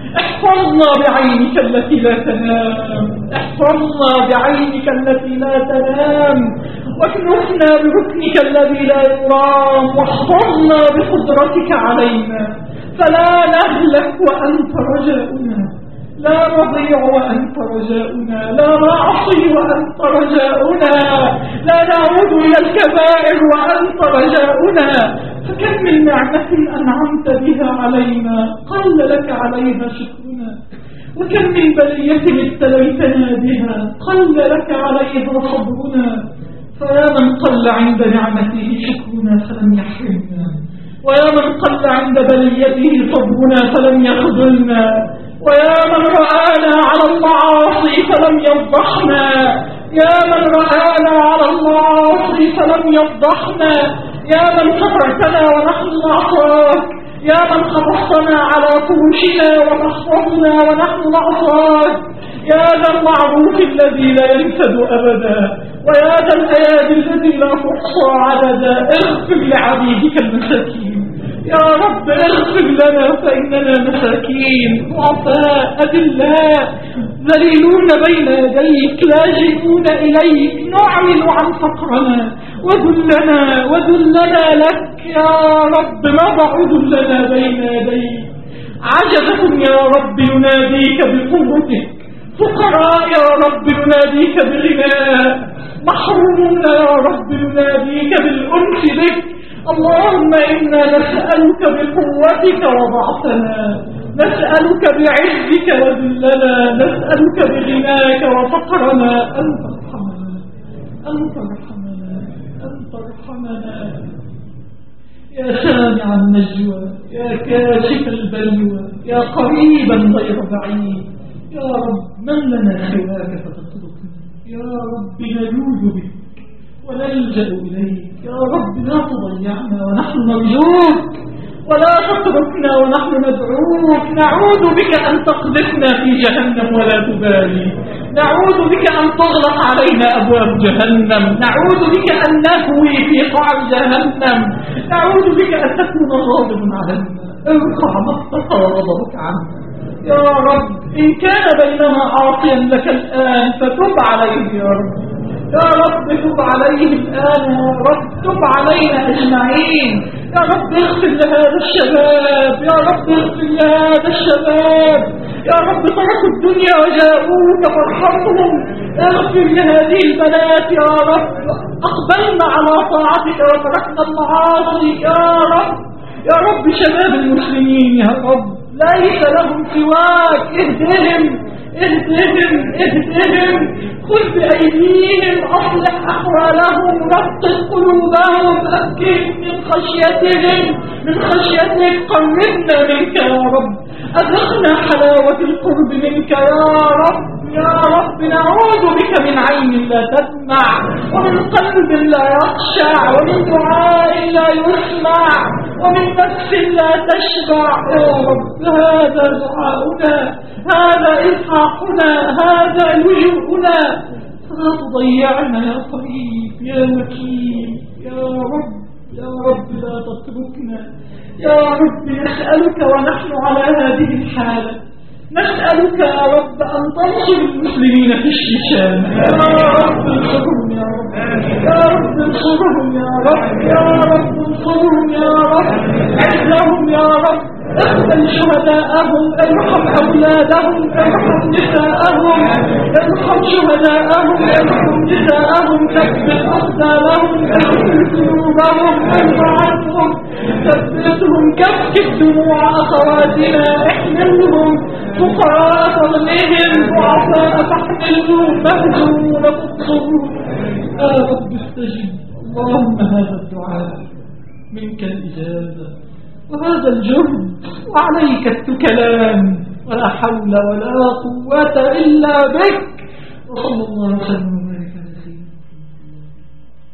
احفظنا بعينك التي لا تنام احفظنا بعينك التي لا تنام واكنفنا بركنك الذي لا يرام واحفظنا بقدرتك علينا فلا نهلك وأنت رجاؤنا لا نضيع وأنت رجاؤنا لا نعصي وأنت رجاؤنا لا نعود إلى الكبائر وأنت رجاؤنا فكم من نعمة أنعمت بها علينا قل لك عليها شكرنا وكم من بلية ابتليتنا بها قل لك عليها صبرنا فيا من قل عند نعمته شكرنا فلم يحرمنا ويا من قل عند بليته صبرنا فلم يخذلنا ويا من رآنا على المعاصي فلم يفضحنا يا من رآنا على المعاصي فلم يفضحنا يا من سترتنا ونحن نعصاك يا من حفظتنا على فروشنا وتحفظنا ونحن نعصاك يا ذا المعروف الذي لا ينفد أبدا ويا ذا الأيادي الذي لا تحصى عددا اغفر لعبيدك المساكين يا رب اغفر لنا فإننا مساكين ضعفاء أذلاء ذليلون بين يديك لاجئون إليك نعلن عن فقرنا وذلنا وذلنا لك يا رب نضع ذلنا بين يديك عجزهم يا رب يناديك بقوتك فقراء يا رب يناديك بغناء محرومون يا رب يناديك بالأنس بك اللهم إنا نسألك بقوتك وضعفنا نسألك بعزك وذلنا نسألك بغناك وفقرنا أنت ارحمنا أنت ارحمنا أنت ارحمنا يا سامع النجوى يا كاشف البلوى يا قريبا غير بعيد يا رب من لنا سواك فتتركنا يا رب نلوذ بك ونلجأ إليك يا رب لا تضيعنا ونحن نرجوك ولا تتركنا ونحن ندعوك نعوذ بك أن تقذفنا في جهنم ولا تبالي نعوذ بك أن تغلق علينا أبواب جهنم نعوذ بك أن نهوي في قعر جهنم نعوذ بك أن تكون غاضبا علينا ارفع مقتك وغضبك عنا يا رب إن كان بيننا عاصيا لك الآن فتب عليه يا رب يا رب تب عليه الآن يا رب تب علينا أجمعين يا رب اغفر لهذا الشباب يا رب اغفر لهذا الشباب يا رب تركوا الدنيا وجاءوك فارحمهم اغفر لهذه البنات يا رب أقبلنا على طاعتك وتركنا المعاصي يا رب يا رب شباب المسلمين يا رب ليس لهم سواك اهدهم اهدهم اهدهم خذ بأيديهم أصلح أحوالهم رتب قلوبهم أبكهم من خشيتهم من خشيتك قربنا منك يا رب أذقنا حلاوة القرب منك يا رب يا رب نعوذ بك من عين لا تسمع ومن قلب لا يخشع ومن دعاء لا يسمع ومن نفس لا تشبع يا رب هذا دعاؤنا هذا إسحاقنا هذا لجوءنا فلا تضيعنا يا قريب يا وكيل يا رب يا رب لا تتركنا يا رب نسألك ونحن على هذه الحالة نسألك يا رب أن تنصر المسلمين في الشيشان يا رب انصرهم يا رب يا رب انصرهم يا رب يا رب انصرهم يا رب عزهم يا رب اقبل شهداءهم ارحم أولادهم ارحم نساءهم ارحم شهداءهم ارحم نساءهم ثبت أقدامهم اغفر ذنوبهم ارفع عنهم ثبتهم كفك دموع أخواتنا احملهم فقراء فضلهم ضعفاء فاحملهم مهزومون فاقصروا يا رب استجب اللهم هذا الدعاء منك الإجابة وهذا الجهد وعليك التكلان ولا حول ولا قوة إلا بك وصلى الله وسلم